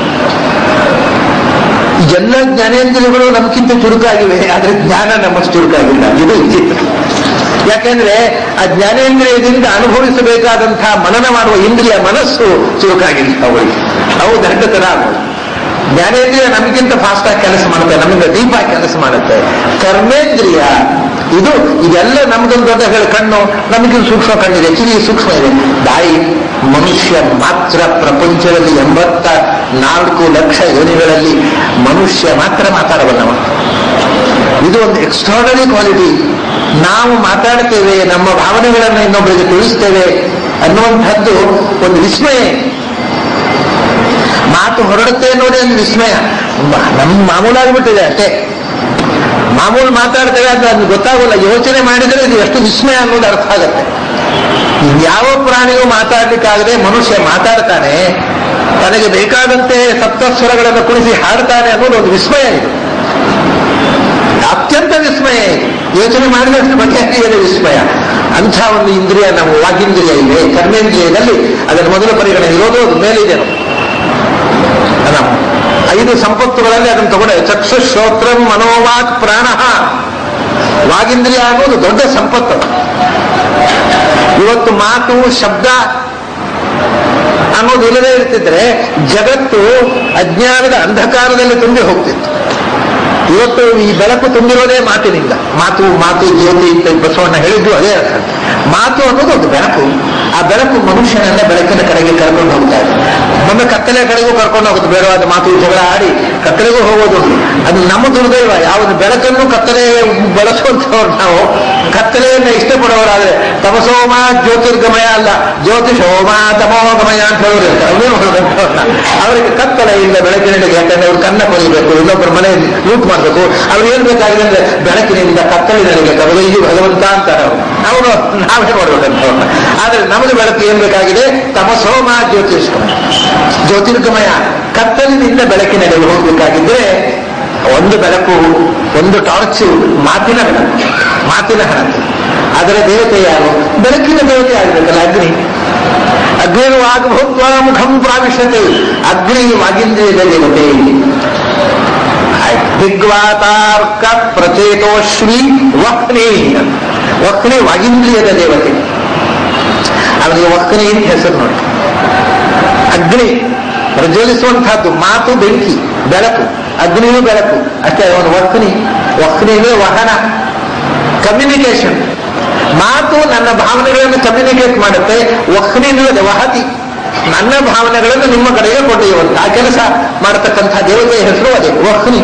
Speaker 1: ಎಲ್ಲ ಜ್ಞಾನೇಂದ್ರಿಯಗಳು ನಮಗಿಂತ ಚುರುಕಾಗಿವೆ ಆದ್ರೆ ಜ್ಞಾನ ನಮ್ಮಷ್ಟು ಚುರುಕಾಗಿಲ್ಲ ಇದು ವಿಚಿತ್ರ ಯಾಕೆಂದ್ರೆ ಆ ಜ್ಞಾನೇಂದ್ರಿಯದಿಂದ ಅನುಭವಿಸಬೇಕಾದಂತಹ ಮನನ ಮಾಡುವ ಇಂದ್ರಿಯ ಮನಸ್ಸು ಚುರುಕಾಗಿಲ್ಲ ಅವಳಿಗೆ ಅವು ದಡ್ಡತನ ಆಗೋದು ಜ್ಞಾನೇಂದ್ರಿಯ ನಮಗಿಂತ ಫಾಸ್ಟ್ ಆಗಿ ಕೆಲಸ ಮಾಡುತ್ತೆ ನಮಗೆ ಡೀಪ್ ಆಗಿ ಕೆಲಸ ಮಾಡುತ್ತೆ ಕರ್ಮೇಂದ್ರಿಯ ಇದು ಇದೆಲ್ಲ ನಮ್ಗೊಂದು ದೊಡ್ಡ ಹೇಳಿ ಕಣ್ಣು ನಮಗೆ ಸೂಕ್ಷ್ಮ ಕಣ್ಣಿದೆ ಕಿವಿ ಸೂಕ್ಷ್ಮ ಇದೆ ಬಾಯಿ ಮನುಷ್ಯ ಮಾತ್ರ ಪ್ರಪಂಚದಲ್ಲಿ ಎಂಬತ್ತ ನಾಲ್ಕು ಲಕ್ಷ ಯೋನಿಗಳಲ್ಲಿ ಮನುಷ್ಯ ಮಾತ್ರ ಮಾತಾಡಬಲ್ಲವ ಇದು ಒಂದು ಎಕ್ಸ್ಟ್ರಾಡರಿ ಕ್ವಾಲಿಟಿ ನಾವು ಮಾತಾಡ್ತೇವೆ ನಮ್ಮ ಭಾವನೆಗಳನ್ನು ಇನ್ನೊಬ್ಬರಿಗೆ ತಿಳಿಸ್ತೇವೆ ಅನ್ನುವಂಥದ್ದು ಒಂದು ವಿಸ್ಮಯ ಮಾತು ಹೊರಡುತ್ತೆ ನೋಡಿ ಒಂದು ವಿಸ್ಮಯ ನಮ್ಮ ಮಾಮೂಲಾಗ್ಬಿಟ್ಟಿದೆ ಅಷ್ಟೇ ಮಾಮೂಲು ಮಾತಾಡ್ತೇವೆ ಅದು ಅದು ಗೊತ್ತಾಗೋಲ್ಲ ಯೋಚನೆ ಮಾಡಿದರೆ ಇದು ಎಷ್ಟು ವಿಸ್ಮಯ ಅನ್ನೋದು ಅರ್ಥ ಆಗುತ್ತೆ ಯಾವ ಪ್ರಾಣಿಯೂ ಮಾತಾಡ್ಲಿಕ್ಕಾಗದೆ ಮನುಷ್ಯ ಮಾತಾಡ್ತಾನೆ ತನಗೆ ಬೇಕಾದಂತೆ ಸಪ್ತಸ್ವರಗಳನ್ನು ಕುಣಿಸಿ ಹಾಡ್ತಾನೆ ಅನ್ನೋದು ಒಂದು ವಿಸ್ಮಯ ಇದು ಅತ್ಯಂತ ವಿಸ್ಮಯ ಇದು ಯೋಚನೆ ಮಾಡಿದಷ್ಟು ಬಗೆಹರಿಯದ ವಿಸ್ಮಯ ಅಂಥ ಒಂದು ಇಂದ್ರಿಯ ನಮ್ಮ ವಾಗೀಂದ್ರಿಯ ಇದೆ ಕರ್ಮೇಂದ್ರಿಯದಲ್ಲಿ ಅದರ ಮೊದಲ ಪರಿಗಣನೆ ಇರೋದು ಅದು ಮೇಲಿದೆ ನಾವು ಐದು ಸಂಪತ್ತುಗಳಲ್ಲಿ ಅದನ್ನು ತಗೊಂಡೆ ಚಕ್ಷು ಶ್ರೋತ್ರ ಮನೋವಾಕ್ ಪ್ರಾಣ ವಾಗೀಂದ್ರಿಯ ಆಗೋದು ದೊಡ್ಡ ಸಂಪತ್ತು ಇವತ್ತು ಮಾತು ಶಬ್ದ ಅನ್ನೋದು ಇಲ್ಲದೆ ಇರ್ತಿದ್ರೆ ಜಗತ್ತು ಅಜ್ಞಾನದ ಅಂಧಕಾರದಲ್ಲಿ ತುಂಬಿ ಹೋಗ್ತಿತ್ತು ಇವತ್ತು ಈ ಬೆಳಕು ತುಂಬಿರೋದೇ ಮಾತಿನಿಂದ ಮಾತು ಮಾತು ಜ್ಯೋತಿ ಅಂತ ಬಸವಣ್ಣ ಹೇಳಿದ್ದು ಅದೇ ಅರ್ಥ ಮಾತು ಅನ್ನೋದು ಒಂದು ಬೆಳಕು ಆ ಬೆಳಕು ಮನುಷ್ಯನನ್ನ ಬೆಳಕಿನ ಕಡೆಗೆ ಕರ್ಕೊಂಡು ಹೋಗ್ತಾ ಇದೆ ಒಮ್ಮೆ ಕತ್ತಲೆ ಕಡೆಗೂ ಕರ್ಕೊಂಡು ಹೋಗುತ್ತೆ ಬೇಡವಾದ ಮಾತು ಜಗಳ ಆಡಿ ಕತ್ತಲೆಗೂ ಹೋಗೋದು ಅದು ನಮ್ಮ ದುರ್ದೈವ ಯಾವುದು ಬೆಳಕನ್ನು ಕತ್ತಲೆ ಬಳಸುವಂಥವ್ರು ನಾವು ಕತ್ತಲೆಯನ್ನ ಇಷ್ಟಪಡೋರಾದ್ರೆ ತಮಸೋಮ ಜ್ಯೋತಿರ್ಗಮಯ ಅಲ್ಲ ಜ್ಯೋತಿಷೋಮ ತಮೋಗಮಯ ಅಂತ ಹೇಳೋರು ಇರ್ತಾರೆ ಅವ್ರೇನು ಹೊರದಂಥವ್ರನ್ನ ಅವರಿಗೆ ಕತ್ತಲೆ ಇಲ್ಲ ಬೆಳಕಿನಿಂದ ಯಾಕಂದ್ರೆ ಅವ್ರು ಕನ್ನ ಕೊರಿಬೇಕು ಇನ್ನೊಬ್ಬರ ಮನೆ ಲೂಟ್ ಮಾಡಬೇಕು ಅವ್ರು ಏನ್ ಬೇಕಾಗಿದೆ ಅಂದ್ರೆ ಬೆಳಕಿನಿಂದ ಕತ್ತಲಿನಲ್ಲಿ ಕವಲೈಜಿ ಭಗವಂತ ಅಂತಾರೆ ಅವರು ಅವರು ನಾವೇ ಮಾಡ್ಬೇಕಂತವ್ರನ್ನ ಆದ್ರೆ ನಮಗೆ ಬೆಳಕು ಏನ್ ಬೇಕಾಗಿದೆ ತಮಸೋಮ ಜ್ಯೋತಿಷ್ಕಮಯ ಜ್ಯೋತಿರ್ಗಮಯ ಕತ್ತಲಿನಿಂದ ಬೆಳಕಿನಲ್ಲಿ ಹೋಗ್ಬೇಕಾಗಿದ್ರೆ ಒಂದು ಬೆಳಕು ಒಂದು ಟಾರ್ಚ್ ಮಾತಿನ ಬೆಳಕು ಮಾತಿನ ಹಣತೆ ಅದರ ದೇವತೆ ಯಾರು ಬೆಳಕಿನ ದೇವತೆ ಆಗಬೇಕಲ್ಲ ಅಗ್ನಿ ಅಗ್ನಿರು ಆಗಬಹುತ್ವ ಮುಖಂ ಪ್ರಾವಿಶತೆ ಅಗ್ನಿ ವಾಗೀಂದ್ರಿಯದ ದೇವತೆ ದಿಗ್ವಾತಾರ್ಕ ಪ್ರಚೇತೋಶ್ವಿ ವಕ್ನಿ ವಕ್ನಿ ವಾಗೀಂದ್ರಿಯದ ದೇವತೆ ಅವನಿಗೆ ವಕ್ನಿ ಅಂತ ಹೆಸರು ನೋಡಿ ಅಗ್ನಿ ಪ್ರಜ್ವಲಿಸುವಂತಹದ್ದು ಮಾತು ಬೆಂಕಿ ಬೆಳಕು ಅಗ್ನಿಯೂ ಬೆಳಕು ಅಷ್ಟೇ ಅವನು ವಕ್ನಿ ವಕ್ನಿಗೆ ವಾಹನ ಕಮ್ಯುನಿಕೇಶನ್ ಮಾತು ನನ್ನ ಭಾವನೆಗಳನ್ನು ಕಮ್ಯುನಿಕೇಟ್ ಮಾಡುತ್ತೆ ವಕ್ನಿಲ್ಲದೆ ವಹತಿ ನನ್ನ ಭಾವನೆಗಳನ್ನು ನಿಮ್ಮ ಕಡೆಗೆ ಕೊಂಡೊಯ್ಯುವಂತ ಆ ಕೆಲಸ ಮಾಡತಕ್ಕಂಥ ದೇವತೆಯ ಹೆಸರು ಅದೇ ವಕ್ನಿ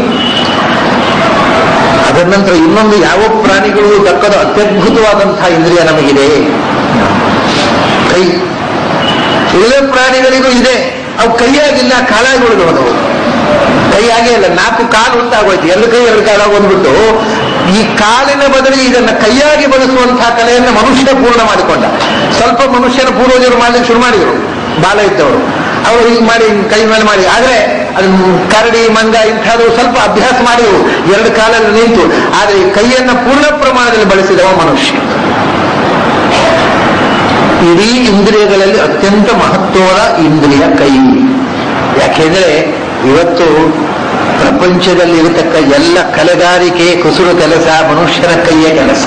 Speaker 1: ಅದರ ನಂತರ ಇನ್ನೊಂದು ಯಾವ ಪ್ರಾಣಿಗಳು ದಕ್ಕದ ಅತ್ಯದ್ಭುತವಾದಂತಹ ಇಂದ್ರಿಯ ನಮಗಿದೆ ಕೈ ಉಳಿದ ಪ್ರಾಣಿಗಳಿಗೂ ಇದೆ ಅವು ಕೈಯಾಗಿಲ್ಲ ಕಾಲಾಗಿ ಉಳಿದವನು ಕೈಯಾಗೇ ಇಲ್ಲ ನಾಲ್ಕು ಕಾಲು ಉಂಟಾಗೋಯ್ತು ಎರಡು ಕೈ ಎರಡು ಕಾಲಾಗಿ ಬಂದ್ಬಿಟ್ಟು ಈ ಕಾಲಿನ ಬದಲಿಗೆ ಇದನ್ನ ಕೈಯಾಗಿ ಬಳಸುವಂತಹ ಕಲೆಯನ್ನು ಮನುಷ್ಯ ಪೂರ್ಣ ಮಾಡಿಕೊಂಡ ಸ್ವಲ್ಪ ಮನುಷ್ಯನ ಪೂರ್ವಜರು ಮಾಡ್ಲಿಕ್ಕೆ ಶುರು ಮಾಡಿದರು ಬಾಲ ಇದ್ದವರು ಅವರು ಹೀಗೆ ಮಾಡಿ ಹಿಂಗ್ ಕೈ ಮೇಲೆ ಮಾಡಿ ಆದ್ರೆ ಅದನ್ನ ಕರಡಿ ಮಂಗ ಇಂಥದ್ದು ಸ್ವಲ್ಪ ಅಭ್ಯಾಸ ಮಾಡಿದ್ರು ಎರಡು ಕಾಲಲ್ಲಿ ನಿಂತು ಆದ್ರೆ ಈ ಕೈಯನ್ನ ಪೂರ್ಣ ಪ್ರಮಾಣದಲ್ಲಿ ಬಳಸಿದವ ಮನುಷ್ಯ ಇಡೀ ಇಂದ್ರಿಯಗಳಲ್ಲಿ ಅತ್ಯಂತ ಮಹತ್ವದ ಇಂದ್ರಿಯ ಕೈ ಯಾಕೆಂದ್ರೆ ಇವತ್ತು ಪ್ರಪಂಚದಲ್ಲಿ ಇರತಕ್ಕ ಎಲ್ಲ ಕಲೆಗಾರಿಕೆ ಕುಸುರು ಕೆಲಸ ಮನುಷ್ಯನ ಕೈಯ ಕೆಲಸ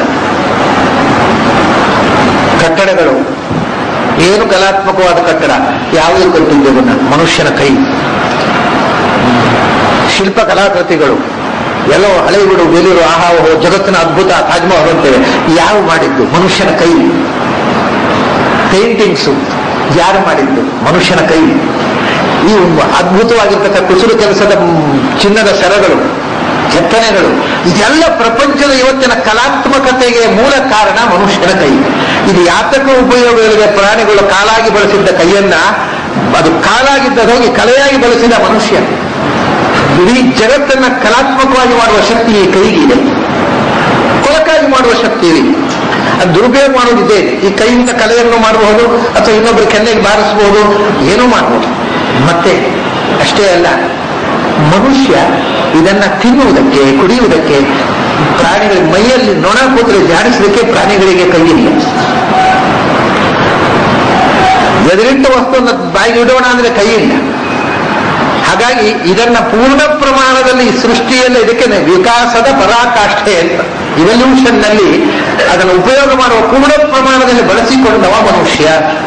Speaker 1: ಕಟ್ಟಡಗಳು ಏನು ಕಲಾತ್ಮಕವಾದ ಕಟ್ಟಡ ಯಾವುದು ಕಟ್ಟಿದ್ದೆವನ್ನ ಮನುಷ್ಯನ ಕೈ ಶಿಲ್ಪ ಕಲಾಕೃತಿಗಳು ಎಲ್ಲೋ ಹಳೆಗಳು ಬೇಲೂರು ಆಹಾ ಓಹೋ ಜಗತ್ತಿನ ಅದ್ಭುತ ತಾಜ್ಮಹಲ್ ಅಂತೇವೆ ಯಾವ ಮಾಡಿದ್ದು ಮನುಷ್ಯನ ಕೈ ಪೇಂಟಿಂಗ್ಸು ಯಾರು ಮಾಡಿದ್ದು ಮನುಷ್ಯನ ಕೈ ಈ ಅದ್ಭುತವಾಗಿರ್ತಕ್ಕ ಕುಸುರು ಕೆಲಸದ ಮ್, ಚಿನ್ನದ ಸರಗಳು ಕೆತ್ತನೆಗಳು ಇದೆಲ್ಲ ಪ್ರಪಂಚದ ಇವತ್ತಿನ ಕಲಾತ್ಮಕತೆಗೆ ಮೂಲ ಕಾರಣ ಮನುಷ್ಯನ ಕೈ ಇದು ಯಾತಕ ಉಪಯೋಗಗಳಿಗೆ ಪ್ರಾಣಿಗಳು ಕಾಲಾಗಿ ಬಳಸಿದ್ದ ಕೈಯನ್ನ ಅದು ಕಾಲಾಗಿದ್ದ ಹೋಗಿ ಕಲೆಯಾಗಿ ಬಳಸಿದ ಮನುಷ್ಯ ಇಡೀ ಜಗತ್ತನ್ನ ಕಲಾತ್ಮಕವಾಗಿ ಮಾಡುವ ಶಕ್ತಿ ಈ ಕೈಗಿದೆ ಕೊಳಕಾಗಿ ಮಾಡುವ ಶಕ್ತಿ ಇದೆ ಅದು ದುರುಪಯೋಗ ಮಾಡೋದಿದೆ ಈ ಕೈಯಿಂದ ಕಲೆಯನ್ನು ಮಾಡಬಹುದು ಅಥವಾ ಇನ್ನೊಬ್ಬರು ಕೆನ್ನೆಗೆ ಬಾರಿಸಬಹುದು ಏನೂ ಮಾಡಬಹುದು ಮತ್ತೆ ಅಷ್ಟೇ ಅಲ್ಲ ಮನುಷ್ಯ ಇದನ್ನ ತಿನ್ನುವುದಕ್ಕೆ ಕುಡಿಯುವುದಕ್ಕೆ ಪ್ರಾಣಿಗಳ ಮೈಯಲ್ಲಿ ನೊಣ ಕೂತರೆ ಜಾಡಿಸಲಿಕ್ಕೆ ಪ್ರಾಣಿಗಳಿಗೆ ಕೈಯಿಲ್ಲ ಎದುರಿಟ್ಟ ವಸ್ತುವನ್ನು ಬಾಯಿಗೆ ಇಡೋಣ ಅಂದ್ರೆ ಕೈ ಇಲ್ಲ ಹಾಗಾಗಿ ಇದನ್ನ ಪೂರ್ಣ ಪ್ರಮಾಣದಲ್ಲಿ ಈ ಸೃಷ್ಟಿಯಲ್ಲಿ ಇದಕ್ಕೆ ವಿಕಾಸದ ಪರಾಕಾಷ್ಠೆ ಅಂತ ಇವಲ್ಯೂಷನ್ ನಲ್ಲಿ ಅದನ್ನು ಉಪಯೋಗ ಮಾಡುವ ಪೂರ್ಣ ಪ್ರಮಾಣದಲ್ಲಿ ಬಳಸಿಕೊಂಡವ ಮನುಷ್ಯ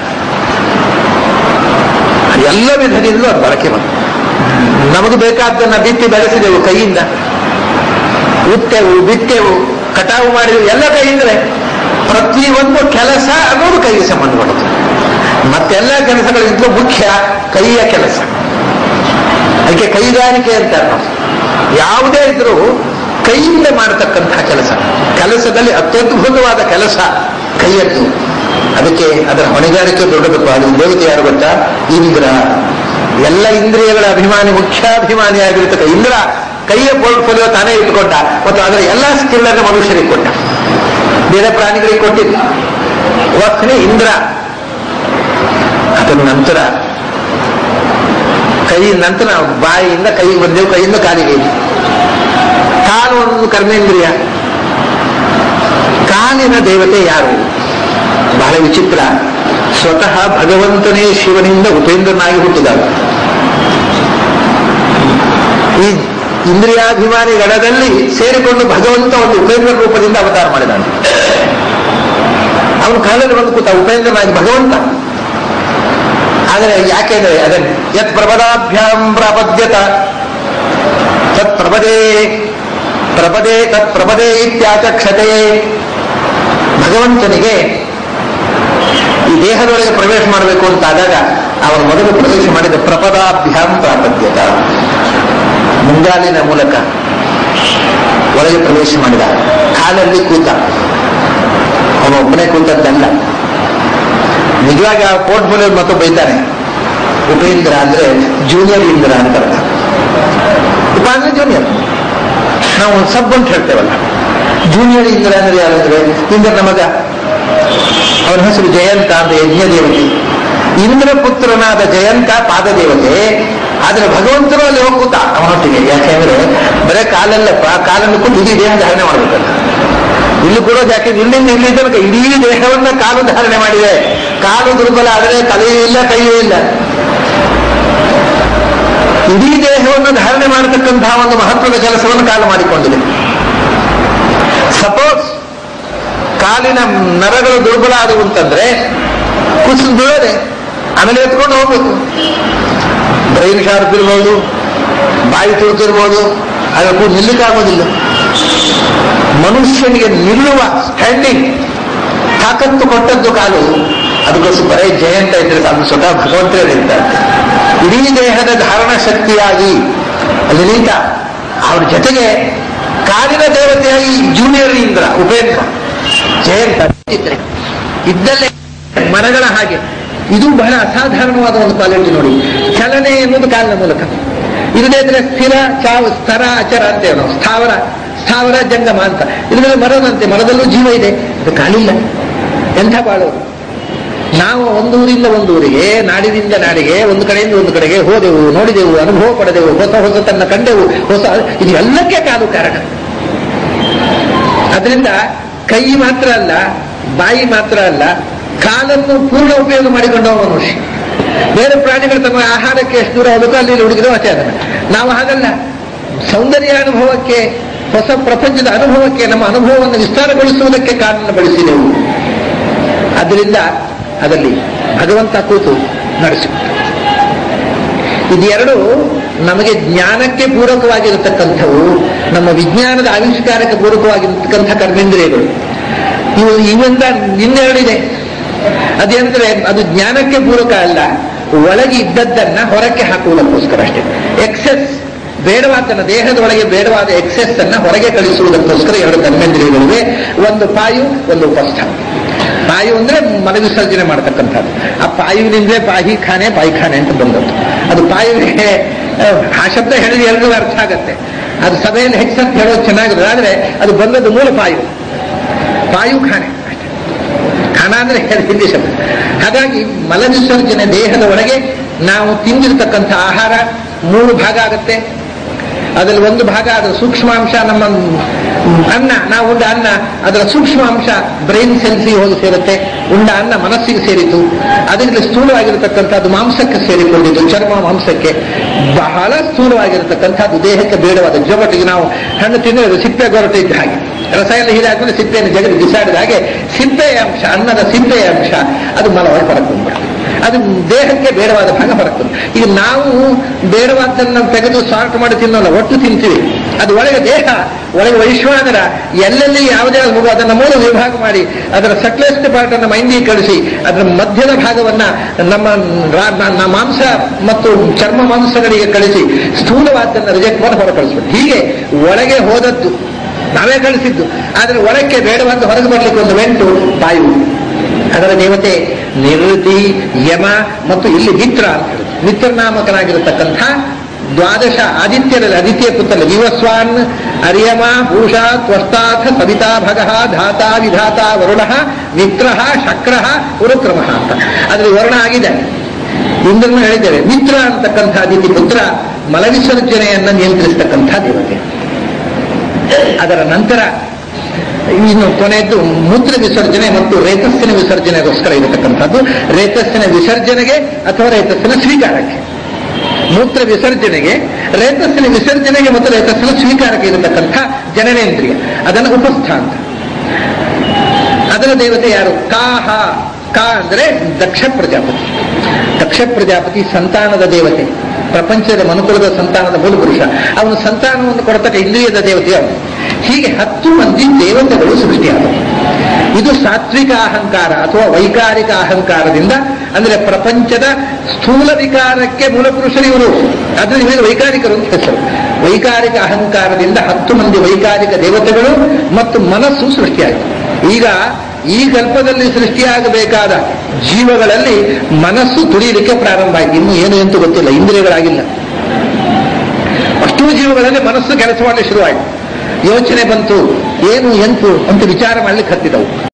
Speaker 1: ಎಲ್ಲ ವಿಧದಿಂದಲೂ ಅದು ಬಳಕೆ ಬಂತು ನಮಗೆ ಬೇಕಾದ್ದನ್ನ ಬಿತ್ತಿ ಬೆಳೆಸಿದೆವು ಕೈಯಿಂದ ಉತ್ತೆವು ಬಿತ್ತೆವು ಕಟಾವು ಮಾಡಿದೆವು ಎಲ್ಲ ಕೈಯಿಂದಲೇ ಪ್ರತಿಯೊಂದು ಕೆಲಸ ಅನ್ನೋದು ಕೈಗೆ ಸಂಬಂಧಪಡುತ್ತೆ ಮತ್ತೆಲ್ಲ ಕೆಲಸಗಳಿಗಿಂತಲೂ ಮುಖ್ಯ ಕೈಯ ಕೆಲಸ ಅದಕ್ಕೆ ಕೈಗಾರಿಕೆ ಅಂತಾರೆ ನಾವು ಯಾವುದೇ ಇದ್ರೂ ಕೈಯಿಂದ ಮಾಡತಕ್ಕಂತಹ ಕೆಲಸ ಕೆಲಸದಲ್ಲಿ ಅತ್ಯದ್ಭುತವಾದ ಕೆಲಸ ಕೈಯದ್ದು ಅದಕ್ಕೆ ಅದರ ಹೊಣೆಗಾರಿಕೆ ದೊಡ್ಡದಪ್ಪ ಅದು ದೇವತೆ ಯಾರು ಗೊತ್ತಾ ಇಂದ್ರ ಎಲ್ಲ ಇಂದ್ರಿಯಗಳ ಅಭಿಮಾನಿ ಮುಖ್ಯಾಭಿಮಾನಿ ಆಗಿರ್ತಕ್ಕ ಇಂದ್ರ ಕೈಯ ಪೋರ್ಟ್ಫೋಲಿಯೋ ತಾನೇ ಇಟ್ಕೊಂಡ ಮತ್ತು ಅದರ ಎಲ್ಲ ಸ್ಕಿಲ್ ಅನ್ನು ಮನುಷ್ಯರಿಗೆ ಕೊಟ್ಟ ಬೇರೆ ಪ್ರಾಣಿಗಳಿಗೆ ಕೊಟ್ಟಿಲ್ಲ ವಕ್ನಿ ಇಂದ್ರ ಅದರ ನಂತರ ಕೈ ನಂತರ ಬಾಯಿಯಿಂದ ಕೈಗೆ ಬಂದೆವು ಕೈಯಿಂದ ಕಾಲಿಗೆ ಇದೆ. ಕಾಲು ಒಂದು ಕರ್ಮೇಂದ್ರಿಯ ಕಾಲಿನ ದೇವತೆ ಯಾರು ಬಹಳ ವಿಚಿತ್ರ ಸ್ವತಃ ಭಗವಂತನೇ ಶಿವನಿಂದ ಉಪೇಂದ್ರನಾಗಿ ಹುಟ್ಟಿದ ಈ ಇಂದ್ರಿಯಾಭಿಮಾನಿ ಗಣದಲ್ಲಿ ಸೇರಿಕೊಂಡು ಭಗವಂತ ಒಂದು ಉಪೇಂದ್ರ ರೂಪದಿಂದ ಅವತಾರ ಮಾಡಿದಾನೆ ಅವನು ಕಾಲಲ್ಲಿ ಬಂದು ಕೂತ ಉಪೇಂದ್ರನಾಗಿ ಭಗವಂತ ಆದರೆ ಯಾಕೆಂದ್ರೆ ಅದನ್ನು ಯತ್ ಪ್ರಪದಾಭ್ಯಾಂ ಪ್ರಪದ್ಯತ ತತ್ ಪ್ರಪದೇ ಪ್ರಪದೇ ತತ್ ಪ್ರಪದೇ ಇತ್ಯಾಚಕ್ಷತೆ ಭಗವಂತನಿಗೆ ಈ ದೇಹದೊಳಗೆ ಪ್ರವೇಶ ಮಾಡಬೇಕು ಅಂತ ಆದಾಗ ಅವನು ಮೊದಲು ಪ್ರವೇಶ ಮಾಡಿದ ಪ್ರಪದಾಭ್ಯಾಂ ಪ್ರಾಪದ್ಯತ ಮುಂಗಾಲಿನ ಮೂಲಕ ಒಳಗೆ ಪ್ರವೇಶ ಮಾಡಿದ ಕಾಲಲ್ಲಿ ಕೂತ ಅವನು ಒಬ್ಬನೇ ಕೂತದ್ದಲ್ಲ ನಿಜವಾಗಿ ಆ ಪೋರ್ಟ್ಫೋಲಿಯೋ ಮತ್ತು ಬೈತಾನೆ ಉಪೇಂದ್ರ ಅಂದ್ರೆ ಜೂನಿಯರ್ ಇಂದ್ರ ಅಂತ ಅರ್ಥ ಉಪ ಅಂದ್ರೆ ಜೂನಿಯರ್ ನಾವು ಸಬ್ ಅಂತ ಹೇಳ್ತೇವಲ್ಲ ಜೂನಿಯರ್ ಇಂದ್ರ ಅಂದ್ರೆ ಯಾರಂದ್ರೆ ಇಂದ್ರ ಮಗ ಅವನ ಹೆಸರು ಜಯಂತ ಅಂತ ಯಜ್ಞ ದೇವತೆ ಇಂದ್ರ ಪುತ್ರನಾದ ಜಯಂತ ಪಾದದೇವತೆ ಆದ್ರೆ ಭಗವಂತರು ಅಲ್ಲಿ ಹೋಗ್ಕೂತ ಅವನೊಟ್ಟಿಗೆ ಯಾಕೆಂದ್ರೆ ಬರೇ ಕಾಲಲ್ಲಪ್ಪ ಕಾಲನ್ನು ಕೂತು ಇಡೀ ದೇಹ ಧಾರಣೆ ಮಾಡ್ಬೇಕಲ್ಲ ಇಲ್ಲಿ ಕೂಡ ಯಾಕೆ ಇಲ್ಲಿಂದ ಇಲ್ಲಿ ತನಕ ಇಡೀ ದೇಹವನ್ನ ಕಾಲು ಧಾರಣೆ ಮಾಡಿದೆ ಕಾಲು ದುರ್ಬಲ ಆದರೆ ತಲೆಯೂ ಇಲ್ಲ ಕೈಯೂ ಇಲ್ಲ ಇಡೀ ದೇಹವನ್ನು ಧಾರಣೆ ಮಾಡತಕ್ಕಂತಹ ಒಂದು ಮಹತ್ವದ ಕೆಲಸವನ್ನು ಕಾಲು ಮಾಡಿಕೊಂಡಿದೆ ಸಪೋಸ್ ಕಾಲಿನ ನರಗಳು ದುರ್ಬಲ ಆದವು ಅಂತಂದ್ರೆ ಕುಸಿದು ಬೀಳದೆ ಆಮೇಲೆ ಎತ್ಕೊಂಡು ಹೋಗ್ಬೇಕು ಬ್ರೈನ್ ಶಾರ್ಪ್ ಇರ್ಬೋದು ಬಾಯಿ ತುರ್ತಿರ್ಬೋದು ಅದಕ್ಕೂ ನಿಲ್ಲಕ್ಕಾಗೋದಿಲ್ಲ ಮನುಷ್ಯನಿಗೆ ನಿಲ್ಲುವ ಸ್ಟ್ಯಾಂಡಿಂಗ್ ತಾಕತ್ತು ಕೊಟ್ಟದ್ದು ಕಾಲು ಅದಕ್ಕೋಸ್ಕರ ಬರೇ ಜಯಂತ ಇದ್ರೆ ಅದು ಸ್ವತಃ ಭಗವಂತರೇ ನಿಲ್ತಾರೆ ಇಡೀ ದೇಹದ ಧಾರಣ ಶಕ್ತಿಯಾಗಿ ಅಲ್ಲಿ ನಿಂತ ಅವ್ರ ಜೊತೆಗೆ ಕಾಲಿನ ದೇವತೆಯಾಗಿ ಜೂನಿಯರ್ ಇಂದ್ರ ಉಪೇಂದ್ರ ಜಯಂತ ಇದ್ರೆ ಇದ್ದಲ್ಲೇ ಮರಗಳ ಹಾಗೆ ಇದು ಬಹಳ ಅಸಾಧಾರಣವಾದ ಒಂದು ಕ್ವಾಲಿಟಿ ನೋಡಿ ಚಲನೆ ಎನ್ನುವುದು ಕಾಲಿನ ಮೂಲಕ ಇಲ್ಲದೇ ಇದ್ರೆ ಸ್ಥಿರ ಚಾವ್ ಸ್ಥರ ಅಚರ ಅಂತೇವೆ ನಾವು ಸ್ಥಾವರ ಸ್ಥಾವರ ಜಂಗಮ ಅಂತ ಇಲ್ಲದ್ರೆ ಮರದಂತೆ ಮರದಲ್ಲೂ ಜೀವ ಇದೆ ಅದು ಕಾಲಿಲ್ಲ ಎಂಥ ಬಾಳೋರು ನಾವು ಒಂದು ಊರಿಂದ ಒಂದು ಊರಿಗೆ ನಾಡಿನಿಂದ ನಾಡಿಗೆ ಒಂದು ಕಡೆಯಿಂದ ಒಂದು ಕಡೆಗೆ ಹೋದೆವು ನೋಡಿದೆವು ಅನುಭವ ಪಡೆದೆವು ಹೊಸ ಹೊಸತನ್ನ ಕಂಡೆವು ಹೊಸ ಇದು ಎಲ್ಲಕ್ಕೆ ಕಾಲು ಕಾರಣ ಅದರಿಂದ ಕೈ ಮಾತ್ರ ಅಲ್ಲ ಬಾಯಿ ಮಾತ್ರ ಅಲ್ಲ ಕಾಲನ್ನು ಪೂರ್ಣ ಉಪಯೋಗ ಮಾಡಿಕೊಂಡವ ಮನುಷ್ಯ ಬೇರೆ ಪ್ರಾಣಿಗಳು ತಮ್ಮ ಆಹಾರಕ್ಕೆ ಎಷ್ಟು ದೂರ ಹೋಗಬೇಕು ಅಲ್ಲಿ ಹುಡುಗಿರೋ ಅಷ್ಟೇ ಅದನ್ನ ನಾವು ಹಾಗಲ್ಲ ಸೌಂದರ್ಯ ಅನುಭವಕ್ಕೆ ಹೊಸ ಪ್ರಪಂಚದ ಅನುಭವಕ್ಕೆ ನಮ್ಮ ಅನುಭವವನ್ನು ವಿಸ್ತಾರಗೊಳಿಸುವುದಕ್ಕೆ ಕಾಲನ್ನು ಬಳಸಿದೆವು ಅದರಿಂದ ಅದರಲ್ಲಿ ಭಗವಂತ ಕೂತು ನಡೆಸಿಕೊಟ್ಟ ಇದೆರಡು ನಮಗೆ ಜ್ಞಾನಕ್ಕೆ ಪೂರಕವಾಗಿರತಕ್ಕಂಥವು ನಮ್ಮ ವಿಜ್ಞಾನದ ಆವಿಷ್ಕಾರಕ್ಕೆ ಪೂರಕವಾಗಿರತಕ್ಕಂಥ ಕರ್ಮೇಂದ್ರಿಯಗಳು ಇವು ಇವಿಂದ ಇನ್ನೆರಡಿದೆ ಅದೇಂದ್ರೆ ಅದು ಜ್ಞಾನಕ್ಕೆ ಪೂರಕ ಅಲ್ಲ ಒಳಗೆ ಇದ್ದದ್ದನ್ನ ಹೊರಕ್ಕೆ ಹಾಕುವುದಕ್ಕೋಸ್ಕರ ಅಷ್ಟೇ ಎಕ್ಸೆಸ್ ಬೇಡವಾದನ್ನ ದೇಹದ ಒಳಗೆ ಬೇಡವಾದ ಎಕ್ಸೆಸ್ ಅನ್ನ ಹೊರಗೆ ಕಳಿಸುವುದಕ್ಕೋಸ್ಕರ ಎರಡು ಕರ್ಮೇಂದ್ರಿಯಗಳಿವೆ ಒಂದು ಪಾಯು ಒಂದು ಉಪಸ್ಥ ಪಾಯು ಅಂದ್ರೆ ಮಲವಿಸರ್ಜನೆ ಮಾಡತಕ್ಕಂಥದ್ದು ಆ ಪಾಯುವಿನಿಂದಲೇ ಪಾಹಿ ಖಾನೆ ಪಾಯಿಖಾನೆ ಅಂತ ಬಂದದ್ದು ಅದು ಪಾಯುವಿಗೆ ಆ ಶಬ್ದ ಹೇಳಿದ್ರೆ ಎಲ್ರಿಗೂ ಅರ್ಥ ಆಗತ್ತೆ ಅದು ಸಭೆಯಲ್ಲಿ ಹೆಚ್ಚಂತ ಹೇಳೋದು ಚೆನ್ನಾಗಿದೆ ಆದ್ರೆ ಅದು ಬಂದದ್ದು ಮೂಲ ಪಾಯು ಪಾಯು ಖಾನೆ ಅಷ್ಟೇ ಖಾನ ಅಂದ್ರೆ ಹಿಂದಿ ಶಬ್ದ ಹಾಗಾಗಿ ಮಲವಿಸರ್ಜನೆ ದೇಹದ ಒಳಗೆ ನಾವು ತಿಂದಿರತಕ್ಕಂಥ ಆಹಾರ ಮೂರು ಭಾಗ ಆಗುತ್ತೆ ಅದರಲ್ಲಿ ಒಂದು ಭಾಗ ಅದರ ಸೂಕ್ಷ್ಮಾಂಶ ನಮ್ಮ ಅನ್ನ ನಾವು ಉಂಡ ಅನ್ನ ಅದರ ಸೂಕ್ಷ್ಮಾಂಶ ಬ್ರೈನ್ ಸೆಲ್ಸಿಗೆ ಹೋಗಿ ಸೇರುತ್ತೆ ಉಂಡ ಅನ್ನ ಮನಸ್ಸಿಗೆ ಸೇರಿತು ಅದರಲ್ಲಿ ಸ್ಥೂಲವಾಗಿರತಕ್ಕಂಥದ್ದು ಮಾಂಸಕ್ಕೆ ಸೇರಿಕೊಂಡಿತು ಚರ್ಮ ಮಾಂಸಕ್ಕೆ ಬಹಳ ಸ್ಥೂಲವಾಗಿರತಕ್ಕಂಥದ್ದು ದೇಹಕ್ಕೆ ಬೇಡವಾದ ಜೊಗಟಿಗೆ ನಾವು ಹಣ್ಣು ತಿಂದರೆ ಸಿಪ್ಪೆ ಗೊರಟು ಇದ್ದ ಹಾಗೆ ರಸ ಎಲ್ಲ ಹೀರಾದ್ಮೇಲೆ ಸಿಪ್ಪೆಯನ್ನು ಜಗಲಿ ಬಿಸಾಡಿದ ಹಾಗೆ ಸಿಪ್ಪೆಯ ಅಂಶ ಅನ್ನದ ಸಿಪ್ಪೆಯ ಅಂಶ ಅದು ಮಲವಾಗಿ ಹೊರಕೊಂಡ್ಬಿಡ್ತದೆ ಅದು ದೇಹಕ್ಕೆ ಬೇಡವಾದ ಭಾಗ ಹೊರಕೊಂಡು ಈಗ ನಾವು ಬೇಡವಾದ್ದನ್ನು ತೆಗೆದು ಸಾರ್ಟ್ ಮಾಡಿ ತಿನ್ನೋಲ್ಲ ಒಟ್ಟು ತಿಂತೀವಿ ಅದು ಒಳಗೆ ದೇಹ ಒಳಗೆ ವೈಶ್ವಾನರ ಎಲ್ಲೆಲ್ಲಿ ಯಾವುದೇ ಹೋಗೋ ಅದನ್ನು ಮೂರು ವಿಭಾಗ ಮಾಡಿ ಅದರ ಸಟ್ಲೆಸ್ಟ್ ಪಾರ್ಟ್ ಅನ್ನು ಮೈಂದಿಗೆ ಕಳಿಸಿ ಅದರ ಮಧ್ಯದ ಭಾಗವನ್ನ ನಮ್ಮ ರಾ- ನ- ನ- ಮಾಂಸ ಮತ್ತು ಚರ್ಮ ಮಾಂಸಗಳಿಗೆ ಕಳಿಸಿ ಸ್ಥೂಲವಾದ್ದನ್ನು ರಿಜೆಕ್ಟ್ ಮಾಡಿ ಹೊರ ಕಳಿಸ್ಬಿಟ್ಟು ಹೀಗೆ ಒಳಗೆ ಹೋದದ್ದು ನಾವೇ ಕಳಿಸಿದ್ದು ಆದರೆ ಒಳಕ್ಕೆ ಬೇಡವಾದ ಹೊರಗೆ ಬರ್ಲಿಕ್ಕೆ ಒಂದು ವೆಂಟು ಬಾಯು ಅದರ ದೇವತೆ ನಿವೃತ್ತಿ ಯಮ ಮತ್ತು ಇಲ್ಲಿ ಮಿತ್ರ ಅಂತ ಹೇಳುದು ಮಿತ್ರನಾಮಕನಾಗಿರತಕ್ಕಂಥ ದ್ವಾದಶ ಆದಿತ್ಯರಲ್ಲಿ ಆದಿತ್ಯ ಪುತ್ರರಲ್ಲಿ ವಿವಸ್ವಾನ್ ಅರ್ಯಮ ಪುರುಷ ತ್ವಷ್ಟಾಥ ಸವಿತಾ ಭಗ ಧಾತ ವಿಧಾತ ವರುಣ ಮಿತ್ರ ಶಕ್ರ ಉರುಕ್ರಮ ಅಂತ ಅದ್ರಲ್ಲಿ ವರುಣ ಆಗಿದೆ ಇಂದ್ರನು ಹೇಳಿದ್ದೇವೆ ಮಿತ್ರ ಅಂತಕ್ಕಂಥ ಅದಿತಿ ಪುತ್ರ ಮಲವಿಸರ್ಜನೆಯನ್ನ ನಿಯಂತ್ರಿಸತಕ್ಕಂಥ ದೇವತೆ ಅದರ ನಂತರ ಇನ್ನು ಕೊನೆಯದ್ದು ಮೂತ್ರ ವಿಸರ್ಜನೆ ಮತ್ತು ರೇತಸ್ಸಿನ ವಿಸರ್ಜನೆಗೋಸ್ಕರ ಇರತಕ್ಕಂಥದ್ದು ರೇತಸ್ಸಿನ ವಿಸರ್ಜನೆಗೆ ಅಥವಾ ರೇತಸ್ಸಿನ ಸ್ವೀಕಾರಕ್ಕೆ ಮೂತ್ರ ವಿಸರ್ಜನೆಗೆ ರೇತಸ್ಸಿನ ವಿಸರ್ಜನೆಗೆ ಮತ್ತು ರೇತಸ್ಸಿನ ಸ್ವೀಕಾರಕ್ಕೆ ಇರತಕ್ಕಂಥ ಜನನೇಂದ್ರಿಯ ಅದನ್ನು ಉಪಸ್ಥ ಅಂತ ಅದರ ದೇವತೆ ಯಾರು ಕಾಹ ಕಾ ಅಂದ್ರೆ ದಕ್ಷ ಪ್ರಜಾಪತಿ ದಕ್ಷ ಪ್ರಜಾಪತಿ ಸಂತಾನದ ದೇವತೆ ಪ್ರಪಂಚದ ಮನುಕುಲದ ಸಂತಾನದ ಮೂಲ ಪುರುಷ ಅವನು ಸಂತಾನವನ್ನು ಕೊಡತಕ್ಕ ಇಂದ್ರಿಯದ ದೇವತೆ ಅವನು ಹೀಗೆ ಹತ್ತು ಮಂದಿ ದೇವತೆಗಳು ಸೃಷ್ಟಿಯಾದವು ಇದು ಸಾತ್ವಿಕ ಅಹಂಕಾರ ಅಥವಾ ವೈಕಾರಿಕ ಅಹಂಕಾರದಿಂದ ಅಂದ್ರೆ ಪ್ರಪಂಚದ ಸ್ಥೂಲ ವಿಕಾರಕ್ಕೆ ಮೂಲಪುರುಷರು ಇವರು ಅದ್ರ ಇವರಿಗೆ ವೈಕಾರಿಕರು ಅಂತ ಹೆಸರು ವೈಕಾರಿಕ ಅಹಂಕಾರದಿಂದ ಹತ್ತು ಮಂದಿ ವೈಕಾರಿಕ ದೇವತೆಗಳು ಮತ್ತು ಮನಸ್ಸು ಸೃಷ್ಟಿಯಾಯಿತು ಈಗ ಈ ಕಲ್ಪದಲ್ಲಿ ಸೃಷ್ಟಿಯಾಗಬೇಕಾದ ಜೀವಗಳಲ್ಲಿ ಮನಸ್ಸು ತುಳಿಯಲಿಕ್ಕೆ ಪ್ರಾರಂಭ ಆಯಿತು ಇನ್ನು ಏನು ಎಂತೂ ಗೊತ್ತಿಲ್ಲ ಇಂದ್ರಿಯಗಳಾಗಿಲ್ಲ ಅಷ್ಟೂ ಜೀವಗಳಲ್ಲಿ ಮನಸ್ಸು ಕೆಲಸ ಮಾಡಲಿಕ್ಕೆ ಶುರುವಾಯಿತು ಯೋಚನೆ ಬಂತು ಏನು ಎಂತು ಅಂತ ವಿಚಾರ ಮಾಡ್ಲಿಕ್ಕೆ ಹತ್ತಿದವು